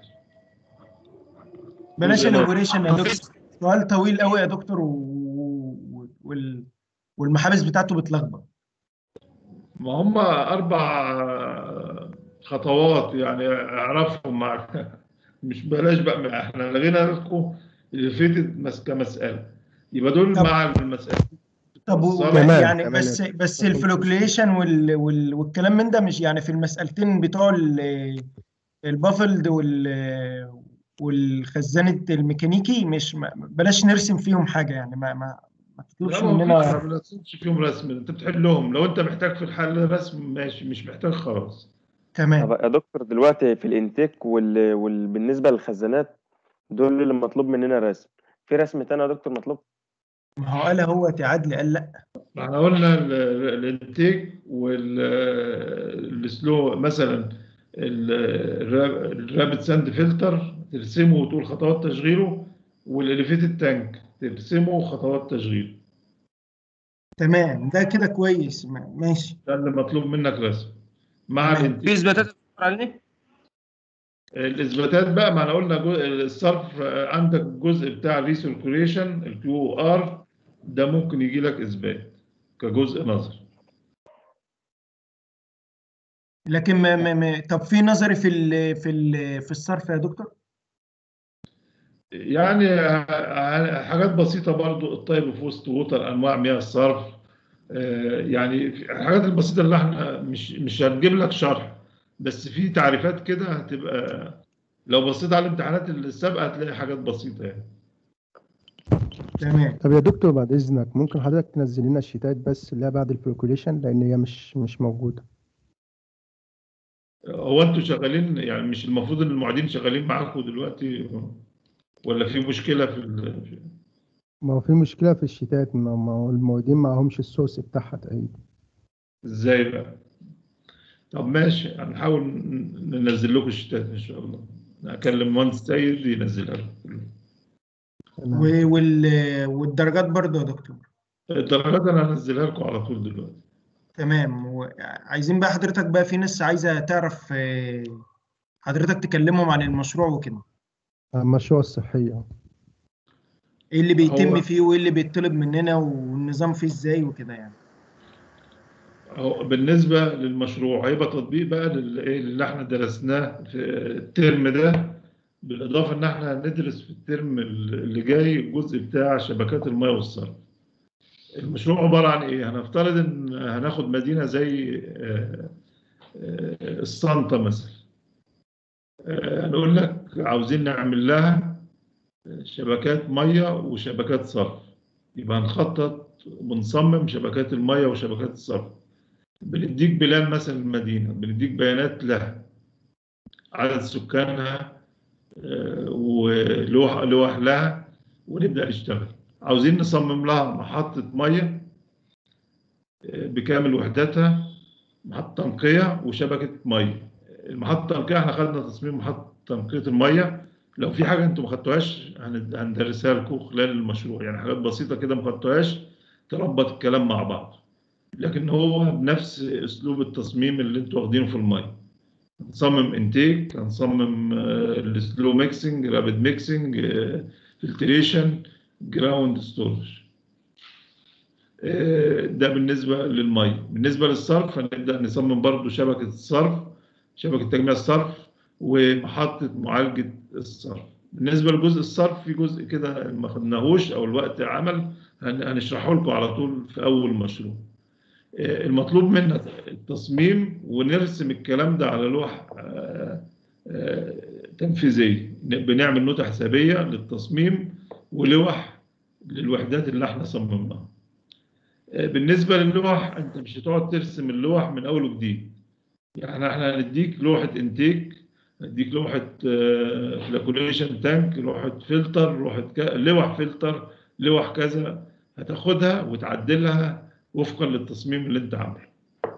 بلاش جزء الاوبريشن يا دكتور سؤال طويل قوي يا دكتور و... و- وال... والمحابس بتاعته بتلخبط ما هم اربع خطوات يعني اعرفهم معك مش بلاش بقى احنا لغينا لكم اللي فاتت مس- كمساله يبقى دول طب- مع المساله طب و- الصالح. تمام، يعني تمام. بس بس الفلوكليشن وال... وال... والكلام من ده مش يعني في المسألتين بتوع ال... البافلد وال والخزانة الميكانيكي مش ما... بلاش نرسم فيهم حاجة يعني ما ما, ما تطلبش لا ما هو مننا ما بنرسمش فيهم رسم انت بتحلهم لو انت محتاج في الحل رسم ماشي مش محتاج خلاص تمام طب يا دكتور دلوقتي في الانتيك وال... وال... بالنسبة للخزانات دول اللي مطلوب مننا رسم في رسم تاني يا دكتور مطلوب ما هو قال هو تعادل قال لا احنا قلنا ال- ال- الانتيك والسلو مثلا الرابد ساند فلتر ترسمه وتقول خطوات تشغيله والاليفيتد تانك ترسمه وخطوات تشغيله تمام ده كده كويس ما- ماشي ده اللي مطلوب منك رسم مع تمام. الانتيك في اثباتات دكتور علي الاثباتات بقى ما احنا قلنا جو- الصرف عندك الجزء بتاع الريسيركوليشن الكيو ار ده ممكن يجي لك اثبات كجزء نظري لكن ما ما ما طب في نظري في ال... في ال... في الصرف يا دكتور يعني ع- حاجات بسيطة برضو الطيب في وسط ووتر أنواع مياه الصرف آه، يعني في- الحاجات البسيطة اللي احنا مش مش هنجيب لك شرح بس في تعريفات كده هتبقى لو بصيت على الامتحانات السابقة هتلاقي حاجات بسيطة يعني تمام طب يا دكتور بعد إذنك ممكن حضرتك تنزل لنا الشيتات بس اللي هي بعد البروكوليشن لأن هي مش مش موجودة هو انتوا شغالين يعني مش المفروض ان المعيدين شغالين معاكم دلوقتي ولا في مشكلة في ال... ما هو في مشكلة في الشيتات ما ما هو المعيدين معهمش السورس بتاعها تقريبا ازاي بقى؟ طب ماشي هنحاول ن- ننزل لكم الشتات ان شاء الله اكلم مهندس سيد ينزلها لكم تمام. و- وال... والدرجات برضه يا دكتور الدرجات انا هنزلها لكم على طول دلوقتي تمام وعايزين بقى حضرتك بقى في ناس عايزة تعرف آه، حضرتك تكلمهم عن المشروع وكده المشروع الصحي ايه اللي بيتم هو- فيه وايه اللي بيطلب مننا والنظام فيه ازاي وكده يعني أهو بالنسبة للمشروع هيبقى تطبيق بقى للإيه اللي احنا درسناه في الترم ده بالإضافة إن احنا هندرس في الترم اللي جاي الجزء بتاع شبكات المياه والصرف. المشروع عبارة عن إيه؟ هنفترض إن هناخد مدينة زي آه، آه، الصنطة مثلا. آه، هنقول لك عاوزين نعمل لها شبكات مياه وشبكات صرف. يبقى هنخطط ونصمم شبكات المياه وشبكات الصرف. بنديك بلان مثلا المدينة بنديك بيانات لها عدد سكانها آه، ولوح لوح لها ونبدأ نشتغل عاوزين نصمم لها محطة مية آه، بكامل وحداتها محطة تنقية وشبكة مية المحطة التنقية احنا خدنا تصميم محطة تنقية المية لو في حاجة انتم ما خدتوهاش هن- هندرسها لكم خلال المشروع يعني حاجات بسيطة كده ما خدتوهاش تربط الكلام مع بعض لكن هو بنفس اسلوب التصميم اللي انتوا واخدينه في الميه هنصمم انتيك هنصمم السلو ميكسنج رابيد ميكسنج فلتريشن جراوند ستورج ده بالنسبه للميه بالنسبه للصرف هنبدا نصمم برضو شبكه الصرف شبكه تجميع الصرف ومحطه معالجه الصرف بالنسبه لجزء الصرف في جزء كده ما خدناهوش او الوقت عمل هن- هنشرحه لكم على طول في اول مشروع المطلوب منا التصميم ونرسم الكلام ده على لوح آه، آه، تنفيذية بنعمل نوتة حسابية للتصميم ولوح للوحدات اللي احنا صممناها آه، بالنسبة للوح انت مش هتقعد ترسم اللوح من اول وجديد يعني احنا هنديك لوحة انتيك نديك لوحة فلاكوليشن تانك لوحة فلتر لوحة كا- لوح فلتر لوح كذا هتاخدها وتعدلها وفقا للتصميم اللي انت عامله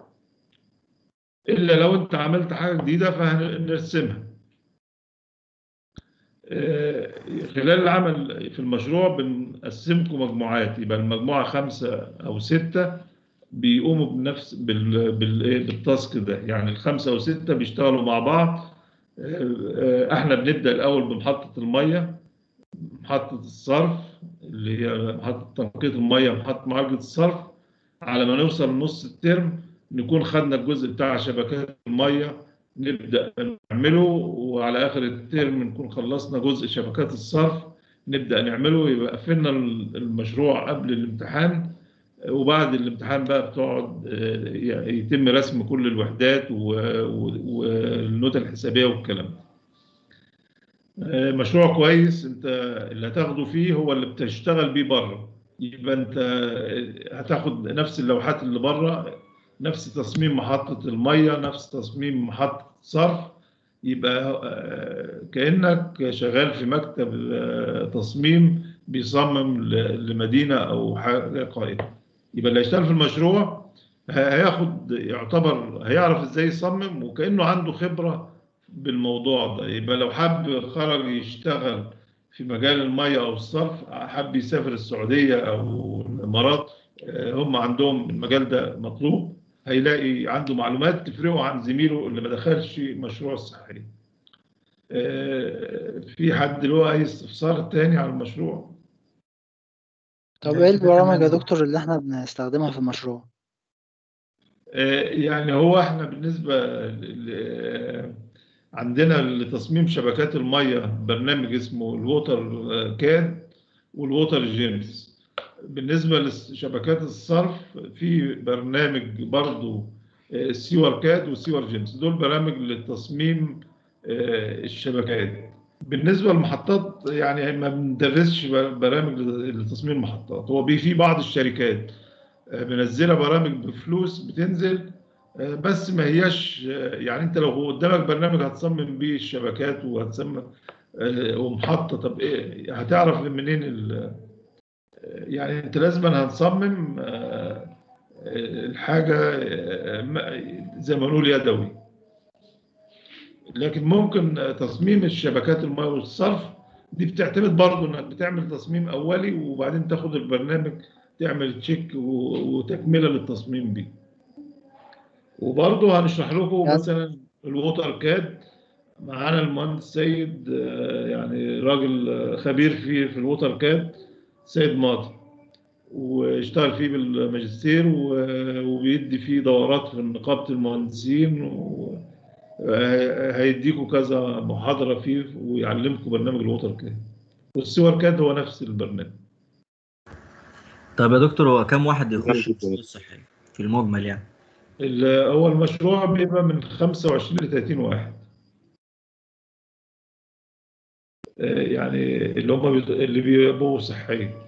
الا لو انت عملت حاجه جديده فهنرسمها آه، خلال العمل في المشروع بنقسمكم مجموعات يبقى المجموعه خمسه او سته بيقوموا بنفس بال... بال... إيه، بالتاسك ده يعني الخمسه او سته بيشتغلوا مع بعض آه، آه، احنا بنبدا الاول بمحطه الميه محطه الصرف اللي هي محطه تنقية الميه محطه معالجه الصرف على ما نوصل لنص الترم نكون خدنا الجزء بتاع شبكات الميه نبدا نعمله وعلى اخر الترم نكون خلصنا جزء شبكات الصرف نبدا نعمله يبقى قفلنا المشروع قبل الامتحان وبعد الامتحان بقى بتقعد آه، يتم رسم كل الوحدات و- و- والنوتة الحسابية والكلام ده. آه، مشروع كويس انت اللي هتاخده فيه هو اللي بتشتغل بيه بره يبقى انت هتاخد نفس اللوحات اللي بره نفس تصميم محطة المية نفس تصميم محطة صرف يبقى آه، كأنك شغال في مكتب آه، تصميم بيصمم ل- لمدينة أو حاجة قائمة يبقى اللي هيشتغل في المشروع ه- هياخد يعتبر هيعرف ازاي يصمم وكأنه عنده خبرة بالموضوع ده يبقى لو حب خرج يشتغل في مجال المية أو الصرف حب يسافر السعودية أو الإمارات آه، هم عندهم المجال ده مطلوب هيلاقي عنده معلومات تفرقه عن زميله اللي ما دخلش مشروع الصحي آه، في حد له أي استفسار تاني على المشروع؟ طب ده ايه كده البرامج يا تمام. دكتور اللي احنا بنستخدمها في المشروع آه، يعني هو احنا بالنسبة ل- عندنا لتصميم شبكات المية برنامج اسمه الووتر كاد والووتر جيمز بالنسبة لشبكات الصرف في برنامج برضو آه، السيور كاد والسيور جيمز دول برامج لتصميم آه، الشبكات بالنسبة للمحطات يعني ما بندرسش برامج لتصميم المحطات هو بي- في بعض الشركات آه، منزله برامج بفلوس بتنزل آه، بس ما هياش آه، يعني انت لو قدامك برنامج هتصمم بيه الشبكات وهتصمم آه، ومحطه طب ايه هتعرف منين ال- آه، يعني انت لازم هتصمم آه، آه، الحاجه آه، ما- زي ما نقول يدوي لكن ممكن آه، تصميم الشبكات الماء والصرف دي بتعتمد برضه انك بتعمل تصميم اولي وبعدين تاخد البرنامج تعمل تشيك و- وتكمله للتصميم بيه وبرضه هنشرح لكم يعني- مثلا الووتر كاد معانا المهندس سيد آه، يعني راجل آه، خبير في في الووتر كاد سيد ماضي واشتغل فيه بالماجستير و- وبيدي فيه دورات في نقابة المهندسين و- آه، هيديكوا كذا محاضرة فيه ويعلمكم برنامج الووتر كاد والسور كاد هو نفس البرنامج طب يا دكتور هو كم واحد يخش الفصول الصحية في المجمل يعني؟ ال- هو المشروع بيبقى من 25 ل 30 واحد آه، يعني اللي هم بيض- اللي بيبقوا صحيين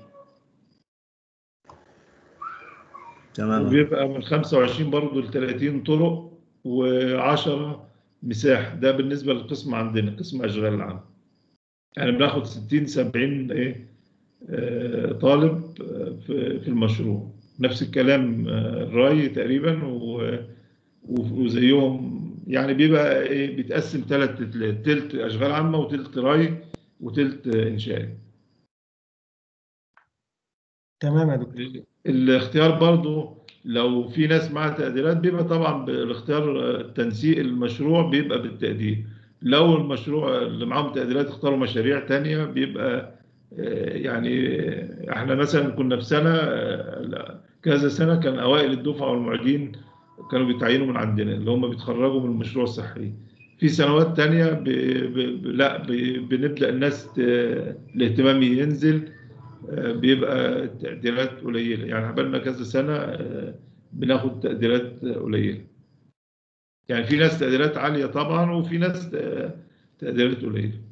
تمام وبيبقى من 25 برضه ل 30 طرق و10 مساحة ده بالنسبة للقسم عندنا قسم أشغال العام يعني بناخد 60 70 إيه آه، طالب آه، في في المشروع نفس الكلام آه، الري تقريبا و- و- وزيهم يعني بيبقى إيه بيتقسم ثلاث تلت تلت أشغال عامة وتلت ري وتلت إنشائي تمام يا دكتور الاختيار برضو لو في ناس معاها تقديرات بيبقى طبعا بالاختيار آه، تنسيق المشروع بيبقى بالتقدير لو المشروع اللي معاهم تقديرات اختاروا مشاريع تانية بيبقى آه، يعني آه، احنا مثلا كنا في سنة آه، لا، كذا سنة كان أوائل الدفعة والمعيدين كانوا بيتعينوا من عندنا اللي هم بيتخرجوا من المشروع الصحي في سنوات تانية ب... ب... ب... لا ب... بنبدأ الناس ت... الاهتمام ينزل آه، بيبقى تقديرات قليلة يعني بقالنا كذا سنة آه، بناخد تقديرات قليلة يعني في ناس تقديرات عالية طبعا وفي ناس آه، تقديرات قليلة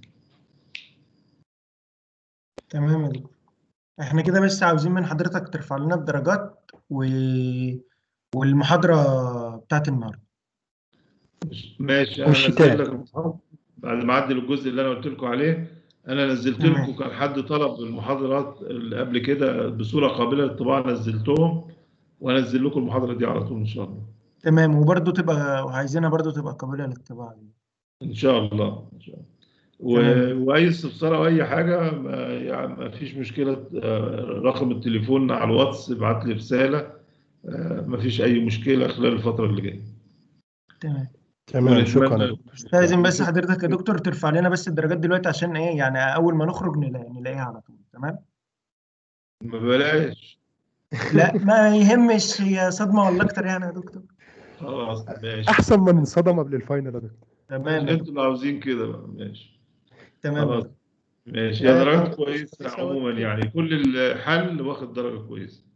تمام يا دكتور احنا كده بس عاوزين من حضرتك ترفع لنا الدرجات و... والمحاضرة بتاعت النهارده ماشي انا والشتاء. هنزل لك المحاضرة بعد ما اعدل الجزء اللي انا قلت لكم عليه انا نزلت تمام. لكم كان حد طلب المحاضرات اللي قبل كده بصوره قابله للطباعه نزلتهم وانزل لكم المحاضره دي على طول ان شاء الله تمام وبرضه تبقى وعايزينها برضه تبقى قابلة للطباعة ان شاء الله ان شاء الله تمام. و... واي استفسار او اي حاجه ما يعني ما فيش مشكله آه، رقم التليفون على الواتس ابعت لي رساله آه، ما فيش اي مشكله خلال الفتره اللي جايه تمام تمام شكرا ونتمنى- يا دكتور لازم بس حضرتك يا دكتور ترفع لنا بس الدرجات دلوقتي عشان ايه يعني اول ما نخرج نلاقي نلاقيها على طول تمام ما بلاش لا ما يهمش هي صدمة ولا اكتر يعني يا دكتور خلاص ماشي احسن من انصدم قبل الفاينل يا دكتور تمام انتوا اللي عاوزين كده بقى ماشي تمام خلاص ماشي هي درجات كويسه عموما يعني كل الحل واخد درجه كويسه